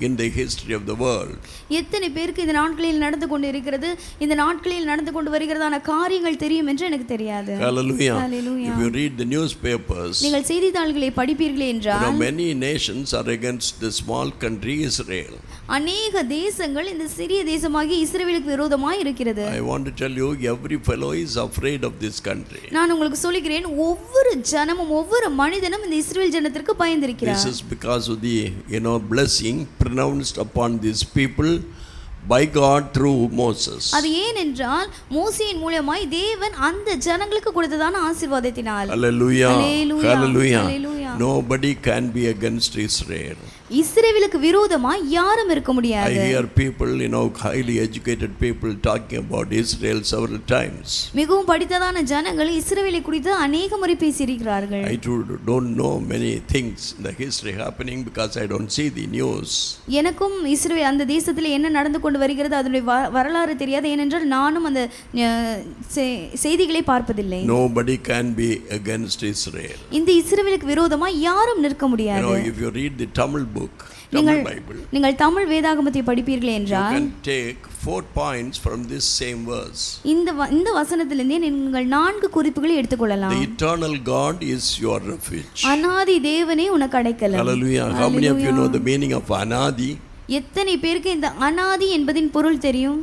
in the history of the world. எத்தனை பேருக்கு இந்த நாட்களில் நடந்து கொண்டு இருக்கிறது இந்த நாட்களில் நடந்து கொண்டு வருகிறதான காரியங்கள் தெரியும் என்று எனக்கு தெரியாது Hallelujah. Hallelujah. If you read the newspapers, you நீங்கள் செய்தித்தாள்களை படிப்பீர்களே know, என்றால் many nations are against the small country Israel. அநேக தேசங்கள் இந்த சிறிய தேசமாகி இஸ்ரேலுக்கு விரோதமாய் இருக்கிறது I want to tell you, every fellow is afraid of this country. நான் உங்களுக்கு சொல்லுகிறேன் ஒவ்வொரு ஜனமும் ஒவ்வொரு மனிதனும் இந்த இஸ்ரேல் ஜனத்திற்கு This பயந்திருக்கிறார் is because of the, you know, blessing pronounced upon these people by God through Moses. அது ஏனென்றால் மோசையின் மூலமாய் தேவன் அந்த ஜனங்களுக்கு கொடுத்ததான ஆசீர்வாதத்தினால் Hallelujah. Hallelujah. Hallelujah. Hallelujah. Nobody can be against Israel. இஸ்ரேலுக்கு விரோதமாய் யாரும் இருக்க I முடியாது hear people, you know, highly educated people talking about Israel several times. மிகவும் படித்ததான ஜனங்கள் இஸ்ரேலை குறித்து அநேக முறை பேசியிருக்கிறார்கள் I too don't know many things in the history happening because I don't see the news. எனக்கும் இஸ்ரேல் அந்த தேசத்தில் என்ன நடந்து கொண்டு வருகிறது அதனுடைய வ- வரலாறு தெரியாது ஏனென்றால் நானும் அந்த அஹ், செ- செய்திகளை பார்ப்பதில்லை Nobody can be against Israel. இந்த இஸ்ரேலுக்கு விரோதமாய் யாரும் நிற்க You முடியாது know, if you read the Tamil book, நீங்கள் Tamil Bible, நீங்கள் தமிழ் வேதாகமத்தை படிப்பீர்களே you என்றால் can take four points from this same verse. இந்த வ- இந்த வசனத்திலிருந்தே நீங்கள் நான்கு குறிப்புகளை The எடுத்துக்கொள்ளலாம் eternal God is your refuge. அனாதி தேவனே உனக்கு அடைக்கலம் Hallelujah. How many of you Hallelujah. know the meaning of Anadi? எத்தனை பேருக்கு இந்த அனாதி என்பதின் பொருள் தெரியும்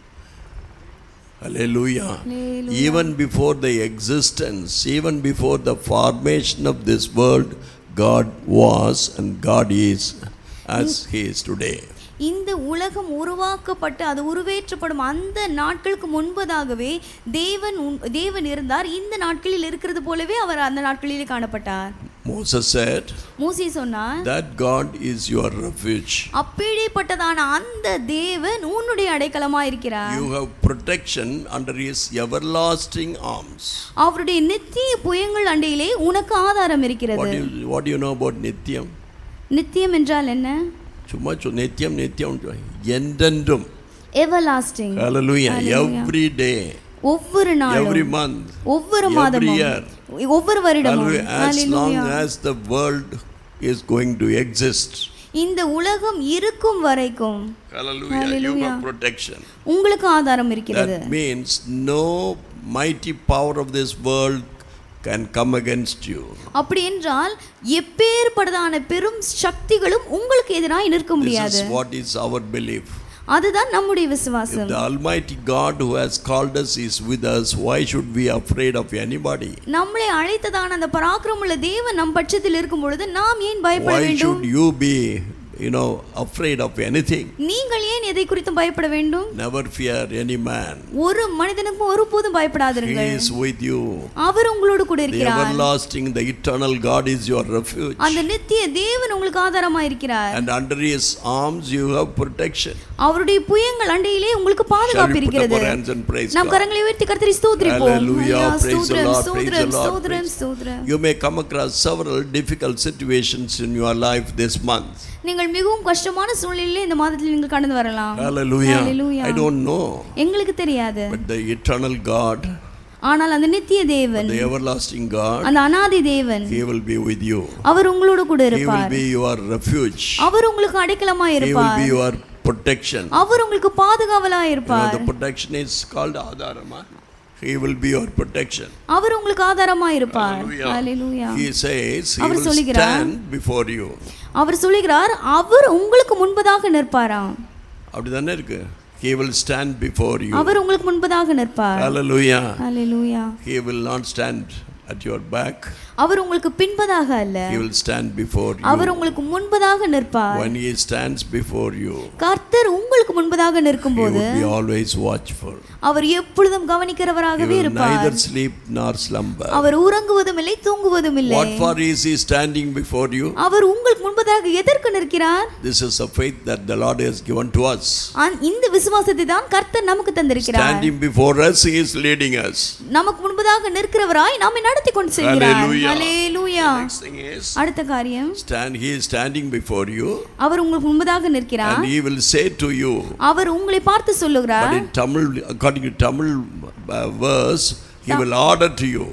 Hallelujah. Hallelujah. Even before the existence, even before the formation of this world, God was and God is as He is today. இந்த உலகம் உருவாக்கப்பட்டு அது உருவேற்றப்படும் அந்த நாட்களுக்கு முன்பதாகவே தேவன் உன்- தேவன் இருந்தார் இந்த நாட்களில் இருக்கிறது போலவே அவர் அந்த நாட்களிலே காணப்பட்டார் Moses said, மூசி சொன்னார் That God is your refuge. அப்படிப்பட்டதான அந்த தேவன் உன்னுடைய அடைக்கலமா இருக்கிறார் You have protection under His everlasting arms. அவருடைய நித்திய புயங்கள் அண்டையிலே உனக்கு ஆதாரம் What இருக்கிறது do you, what do you know about Nityam? நித்தியம் என்றால் என்ன சும்மா சொ நித்தியம் நித்தியம் என்றென்றும் எவர்லாஸ்டிங் Hallelujah. Every day, ஒவ்வொரு every நாளும் month, ஒவ்வொரு every மாதமும் year. ஒவ்வொரு வருடமும் Hallelujah. As long Hallelujah. as the world is going to exist. இந்த உலகம் இருக்கும் வரைக்கும் Hallelujah. You Hallelujah. have protection. உங்களுக்கு ஆதாரம் இருக்கிறது That means no mighty power of this world can come against you. அப்படி என்றால் எப்பேற்பட்டதான பெரும் சக்திகளும் உங்களுக்கு எதிராக நிற்க This முடியாது is what is our belief. அதுதான் நம்முடைய If விசுவாசம் the Almighty God who has called us is with us, why should we be afraid of anybody? நம்மளை அழைத்ததான அந்த பராக்கிரமுள்ள தேவன் நம் பட்சத்தில் இருக்கும் பொழுது நாம் ஏன் பயப்பட Why வேண்டும் should you be, you know, afraid of anything? நீங்கள் ஏன் எதை குறித்தும் பயப்பட வேண்டும் Never fear any man. ஒரு மனிதனுக்கும் ஒருபோதும் He பயப்படாதிருங்கள் is with you. அவர் உங்களோடு கூட The இருக்கிறார் everlasting, the eternal God is your refuge. அந்த நித்திய தேவன் உங்களுக்கு ஆதாரமா இருக்கிறார் And under his arms you have protection. அவருடைய புயங்கள் அண்டையிலே உங்களுக்கு Shall பாதுகாப்பு we put up இருக்கிறது our hands and praise நாம் God? கரங்களை உயர்த்தி கர்த்தரை ஸ்தோத்திரிப்போம் Hallelujah. ஐயா, Praise the ஸ்தோத்திரம் Lord. Praise the ஸ்தோத்திரம் Lord. ஸ்தோத்திரம் Praise- ஸ்தோத்திரம் You may come across several difficult situations in your life this month. நீங்கள் மிகவும் கஷ்டமான சூழ்நிலையில இந்த மாதத்தில் நீங்கள் கடந்து வரலாம் Hallelujah. Hallelujah. I don't know. எங்களுக்கு தெரியாது But the eternal God, ஆனால் அந்த நித்திய தேவன் the everlasting God, அந்த அனாதி தேவன் He will be with you. அவர் உங்களோடு கூட He will இருப்பார் be your refuge. அவர் உங்களுக்கு அடைக்கலமா He will இருப்பார் be your protection. அவர் உங்களுக்கு பாதுகாவலா You know, இருப்பார் the protection is called Adharama. He will be your protection. அவர் உங்களுக்கு ஆதாரமா இருப்பார் Hallelujah. Hallelujah. He says, He our will சொல்லுகிறார். stand before you. அவர் சொல்லுகிறார் அவர் உங்களுக்கு முன்பதாக நிற்பாராம் அப்படிதானே இருக்கு He will stand before you. அவர் உங்களுக்கு முன்பதாக நிற்பார் Hallelujah. Hallelujah. He will not stand at your back. அவர் உங்களுக்கு பின்பதாக அல்ல He will stand before our you. உங்களுக்கு முன்பதாக நிற்பார் When He stands before you, கர்த்தர் உங்களுக்கு முன்பதாக He நிற்கும்போது will be always watchful. அவர் எப்பொழுதும் He கவனிக்கிறவராகவே will இருப்பார் neither sleep nor slumber. அவர் உறங்குவதும் இல்லை தூங்குவதும் இல்லை What for is He standing before you? அவர் உங்களுக்கு முன்பதாக எதற்கு நிற்கிறார் This is a faith that the Lord has given to us. அந்- இந்த விசுவாசத்தை தான் கர்த்தர் நமக்கு தந்திருக்கிறார் Standing before us, He is leading us. நமக்கு முன்பதாக நிற்கிறவராய் நம்மை நடத்தி கொண்டு செல்கிறார் Hallelujah. Hallelujah Next thing is, அடுத்த காரியம் stand. He is standing before you, அவர் உங்களுக்கு முன்பதாக நிற்கிறார் and He will say to you. அவர் உங்களை பார்த்து But சொல்லுகிறார் in Tamil, according to Tamil uh, verse, He will order to you.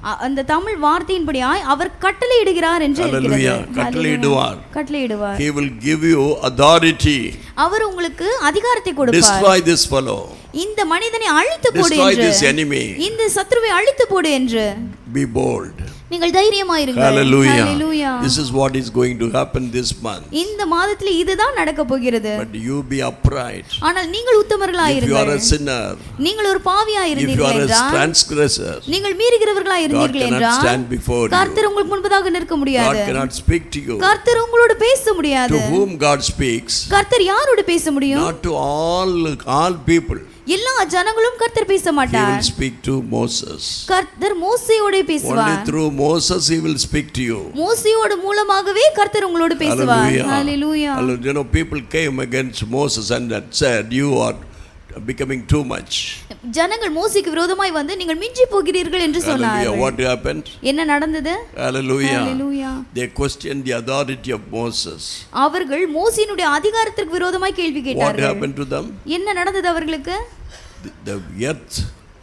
அ- அந்த தமிழ் வார்த்தையின்படியாய் அவர் கட்டளையிடுகிறார் என்று இருக்கிறது Hallelujah. கட்டளையிடுவார். Hallelujah. கட்டளையிடுவார் He will give you authority. அவர் உங்களுக்கு அதிகாரத்தை கொடுப்பார் Destroy this fellow. இந்த மனிதனை அழித்து போடு Destroy என்று this enemy. இந்த சத்ருவை அழித்து போடு என்று Be bold. நீங்கள் தைரியமாயிருங்கள் Hallelujah. Hallelujah. This is what is going to happen this month. இந்த மாதத்தில் இதுதான் நடக்க போகிறது But you be upright. ஆனால் நீங்கள் If you are உத்தமர்களாயிருங்கள் a sinner, நீங்கள் ஒரு பாவியா if you இருந்தீர்கள் are a என்றால் transgressor, நீங்கள் மீறுகிறவர்களா இருந்தீர்கள் cannot என்றால் stand before you. கர்த்தர் உங்களுக்கு முன்பதாக நிற்க God முடியாது cannot speak to you. கர்த்தர் உங்களோடு பேச முடியாது To whom God speaks, கர்த்தர் யாரோடு பேச முடியும் not to all all people. எல்லா ஜனங்களும் கர்த்தர் பேச He will மாட்டார் speak to Moses. கர்த்தர் மோசையோட Only பேசுவார் through Moses he will speak to you. மோசையோட மூலமாகவே கர்த்தர் உங்களோடு பேசுவார் Hallelujah. Hallelujah Hallelujah. You know, people came against Moses and had said, You are becoming too much. ஜனங்கள் மோசைக்கு விரோதமாய் வந்து நீங்கள் மிஞ்சி போகிறீர்கள் என்று Hallelujah. சொன்னார்கள் What happened? என்ன நடந்தது Hallelujah. Hallelujah They questioned the authority of Moses. அவர்கள் மோசையினுடைய அதிகாரத்திற்கு விரோதமாய் கேள்வி What கேட்டார்கள் happened to them? என்ன நடந்தது அவர்களுக்கு The, the earth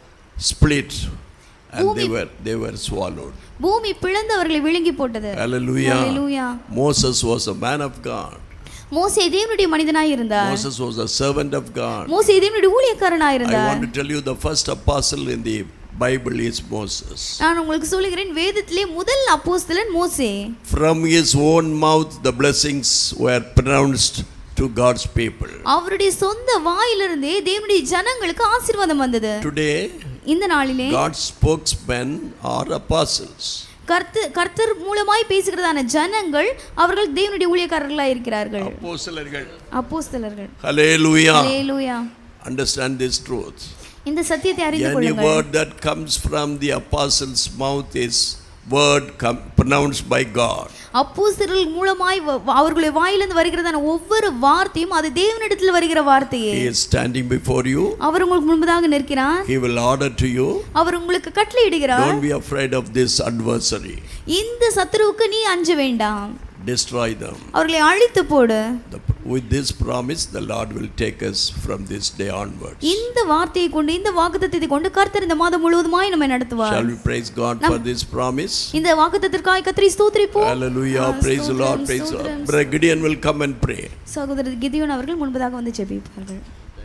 split and they were they were swallowed. பூமி பிளந்து அவர்களை விழுங்கி போட்டது Hallelujah. Hallelujah Moses was a man of God. மோசே தேவனுடைய மனிதனாய் இருந்தார் Moses was a servant of God. மோசே தேவனுடைய ஊழியக்காரனாய் I இருந்தார் want to tell you the first apostle in the Bible is Moses. நான் உங்களுக்கு சொல்லுகிறேன் வேதத்திலே முதல் அப்போஸ்தலன் மோசே From his own mouth, the blessings were pronounced to God's people. அவருடைய சொந்த வாயிலிருந்தே தேவனுடைய ஜனங்களுக்கு ஆசீர்வாதம் வந்தது Today, இந்த நாளிலே God's spokesmen are apostles. கர்த்து கர்த்தர் மூலமாய் பேசுகிறதான ஜனங்கள் அவர்கள் தேவனுடைய ஊழியக்காரர்களாய் இருக்கிறார்கள் அப்போஸ்தலர்கள். அப்போஸ்தலர்கள் Hallelujah. Hallelujah Understand this truth. இந்த சத்தியத்தை அறிந்து Any கொள்ளுங்கள் word that comes from the apostles' mouth is word com- pronounced by God. அப்போஸ்தலர்கள் மூலமாய் வ- வ- அவர்களுடைய வாயிலிருந்து வருகிறதான ஒவ்வொரு வார்த்தையும் அது தேவனிடத்தில் வருகிற வார்த்தையே He is standing before you. அவர் உங்களுக்கு முன்பதாக நிற்கிறார் He will order to you. அவர் உங்களுக்கு கட்டளையிடுகிறார் Don't be afraid of this adversary. இந்த சத்துருவுக்கு நீ அஞ்ச வேண்டாம் Destroy them. அவர்களை அழித்து போடு The, with this promise, the Lord will take us from this day onwards. இந்த வார்த்தையை கொண்டு இந்த வாக்குத்தத்தை கொண்டு கர்த்தர் இந்த மாதம் முழுவதுமாய் நம்மை நடத்துவார் Shall we praise God for this promise? இந்த வாக்குத்தத்திற்காய் கத்திரி ஸ்தோத்திரிப்போம் Hallelujah. Praise the Lord. Praise the Lord. Brother Gideon will come and pray. சகோதரர் கிதியோன் அவர்கள் முன்பதாக வந்து ஜெபிப்பார்கள்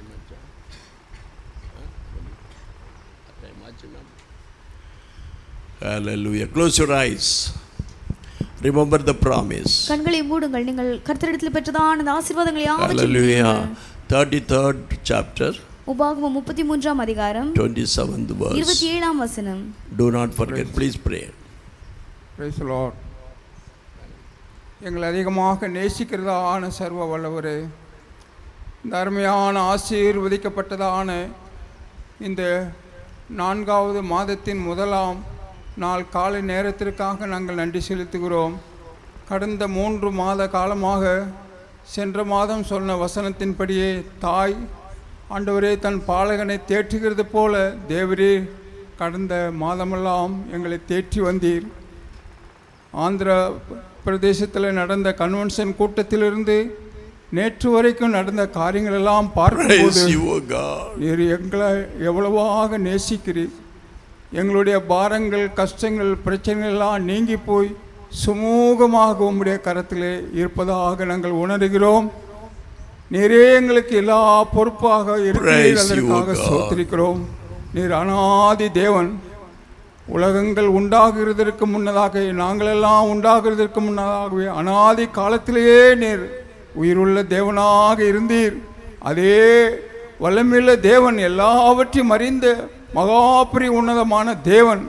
Hallelujah. Close your eyes. Remember the promise. கண்களை மூடுங்கள் நீங்கள் கர்த்தரிடத்தில் பெற்றதான அந்த ஆசீர்வாதங்களை யாவற்றையும் Hallelujah. நினையுங்கள். 33rd chapter, உபாகமம் முப்பத்தி மூன்றாம் அதிகாரம் 27th verse. இருபத்தி ஏழாம் வசனம் Do not forget. Please pray. Praise Lord எங்களை அதிகமாக நேசிக்கிறதான சர்வ வல்லவரே இந்த அருமையான ஆசீர்வதிக்கப்பட்டதான இந்த நான்காவது மாதத்தின் முதலாம் நாள் காலை நேரத்திற்காக நாங்கள் நன்றி செலுத்துகிறோம் கடந்த மூன்று மாத காலமாக சென்ற மாதம் சொன்ன வசனத்தின்படியே தாய் ஆண்டவரே தன் பாலகனை தேற்றுகிறது போல தேவரே கடந்த மாதமெல்லாம் எங்களை தேற்றி வந்தீர் ஆந்திர பிரதேசத்தில் நடந்த கன்வென்ஷன் கூட்டத்திலிருந்து நேற்று வரைக்கும் நடந்த காரியங்கள் எல்லாம் பார்க்கும்போது Praise you, O God. நீர் எங்களை எவ்வளவாக நேசிக்கிறீர் எங்களுடைய பாரங்கள் கஷ்டங்கள் பிரச்சனைகள் எல்லாம் நீங்கி போய் சுமூகமாக உம்முடைய கரத்திலே இருப்பதாக நாங்கள் உணர்கிறோம் நீரே எங்களுக்கு எல்லா பொறுப்பாக இருக்கிறீர் Praise you, அதற்காக God. சோத்திருக்கிறோம் நீர் அனாதி தேவன் உலகங்கள் உண்டாகிறதற்கு முன்னதாக நாங்களெல்லாம் உண்டாகிறதற்கு முன்னதாகவே அனாதி காலத்திலேயே நீர் உயிருள்ள தேவனாக இருந்தீர் அதே வல்லமையுள்ள தேவன் எல்லாவற்றையும் அறிந்த மகாபரி உன்னதமான தேவன்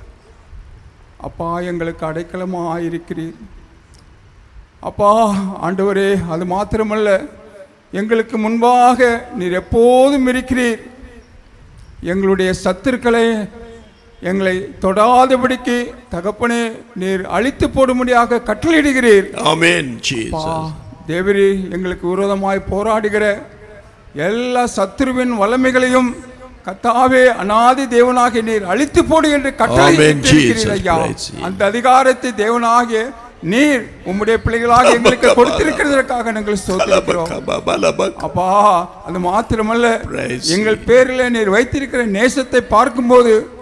அப்பா எங்களுக்கு அடைக்கலமாக இருக்கிறீர் அப்பா ஆண்டவரே அது மாத்திரமல்ல எங்களுக்கு முன்பாக நீர் எப்போதும் இருக்கிறீர் எங்களுடைய சத்துருக்களை எங்களை தொடாதபடிக்கு தகப்பனே நீர் அழித்து போடும்படியாக கட்டளையிடுகிறீர் Amen, அப்பா, Jesus. தேவரே எங்களுக்கு விரோதமாய் போராடுகிற எல்லா சத்துருவின் வல்லமைகளையும் கத்தாவே அனாதி தேவனாகிய நீர் அழித்து போடு என்று Amen, கட்டளையிட்டிருக்கிறீர் Jesus ஐயா Christ. அந்த அதிகாரத்தை தேவனாகிய நீர் உம்முடைய பிள்ளைகளாக எங்களுக்கு கொடுத்திருக்கிறதற்காக நாங்கள் ஸ்தோத்திரிக்கிறோம் Balabak. அப்பா அது மாத்திரமல்ல Praise எங்கள் பேரில் நீர் வைத்திருக்கிற நேசத்தை பார்க்கும்போது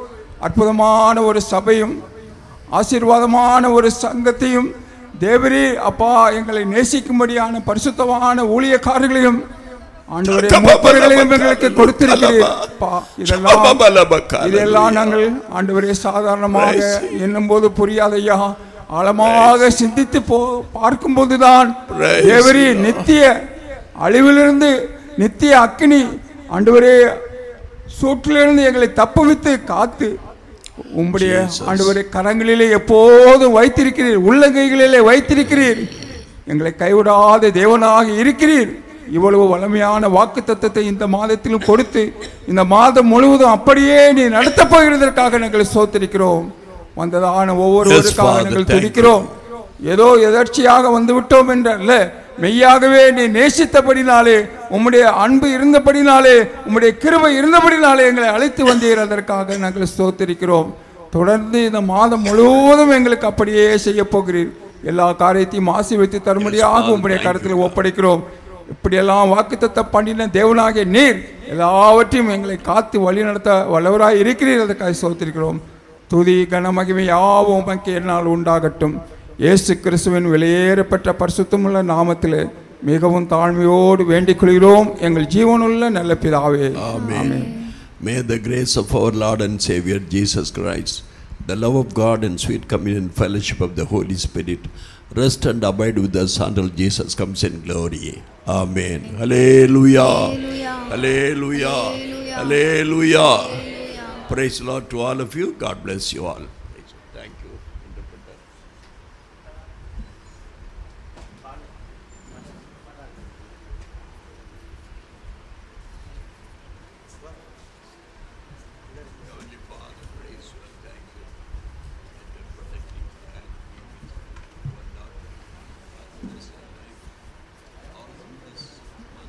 அற்புதமான ஒரு சபையும் ஆசீர்வாதமான ஒரு சங்கத்தையும் தேவரே அப்பா எங்களை நேசிக்கும்படியான பரிசுத்தமான ஊழியக்காரர்களையும் ஆண்டவரே மூப்பர்களையும் எங்களுக்கு கொடுத்திருக்கிறீர் அப்பா இதெல்லாம் இதெல்லாம் நாங்கள் ஆண்டவரே சாதாரணமாக எண்ணும்போது புரியாதையா ஆழமாக சிந்தித்து போ பார்க்கும்போதுதான் Praise தேவரே நித்திய அழிவிலிருந்து நித்திய அக்கினி ஆண்டவரே சூற்றிலிருந்து எங்களை தப்புவித்து காத்து உம்முடைய ஆண்டவரே கரங்களிலே எப்போதும் வைத்திருக்கிறீர் உள்ளங்கைகளிலே வைத்திருக்கிறீர் எங்களை கைவிடாத தேவனாக இருக்கிறீர் இவ்வளவு வலிமையான வாக்கு தத்தத்தை இந்த மாதத்திலும் கொடுத்து இந்த மாதம் முழுவதும் அப்படியே நீ நடத்தப் போகிறதற்காக நாங்கள் சோத்திருக்கிறோம் வந்ததான ஒவ்வொருவருக்காக Father, நாங்கள் thank you. துடிக்கிறோம் ஏதோ எதர்ச்சியாக வந்து விட்டோம் என்றல்ல மெய்யாகவே நீ நேசித்தபடினாலே உம்முடைய அன்பு இருந்தபடினாலே உம்முடைய கிருபை இருந்தபடினாலே எங்களை அழைத்து வந்தீர் அதற்காக நாங்கள் ஸ்தோத்திரிக்கிறோம் தொடர்ந்து இந்த மாதம் முழுவதும் எங்களுக்கு அப்படியே செய்ய போகிறீர் எல்லா காரியத்தையும் ஆசீர்வதித்து தரும்படியாக உம்முடைய கருத்தில் ஒப்படைக்கிறோம் இப்படியெல்லாம் வாக்குத்தத்தம் பண்ணின தேவனாகிய நீர் எல்லாவற்றையும் எங்களை காத்து வழிநடத்த வல்லவராய் இருக்கிறீர் அதற்காக சோத்திருக்கிறோம் துதி கனமகிமை யாவும் உமக்கு என்னால் உண்டாகட்டும் இயேசு கிறிஸ்துவின் வெளியேறப்பட்ட பரிசுத்தமுள்ள நாமத்திலே மிகவும் தாழ்மையோடு வேண்டிக் கொள்கிறோம் எங்கள் ஜீவனுள்ள நல்ல பிதாவே Amen. May the grace of our Lord and Savior Jesus Christ, the love of God and sweet communion fellowship of the Holy Spirit rest and abide with us until Jesus comes in glory. Amen. Hallelujah. Hallelujah. Hallelujah. Praise the Lord to all of you. God bless you all.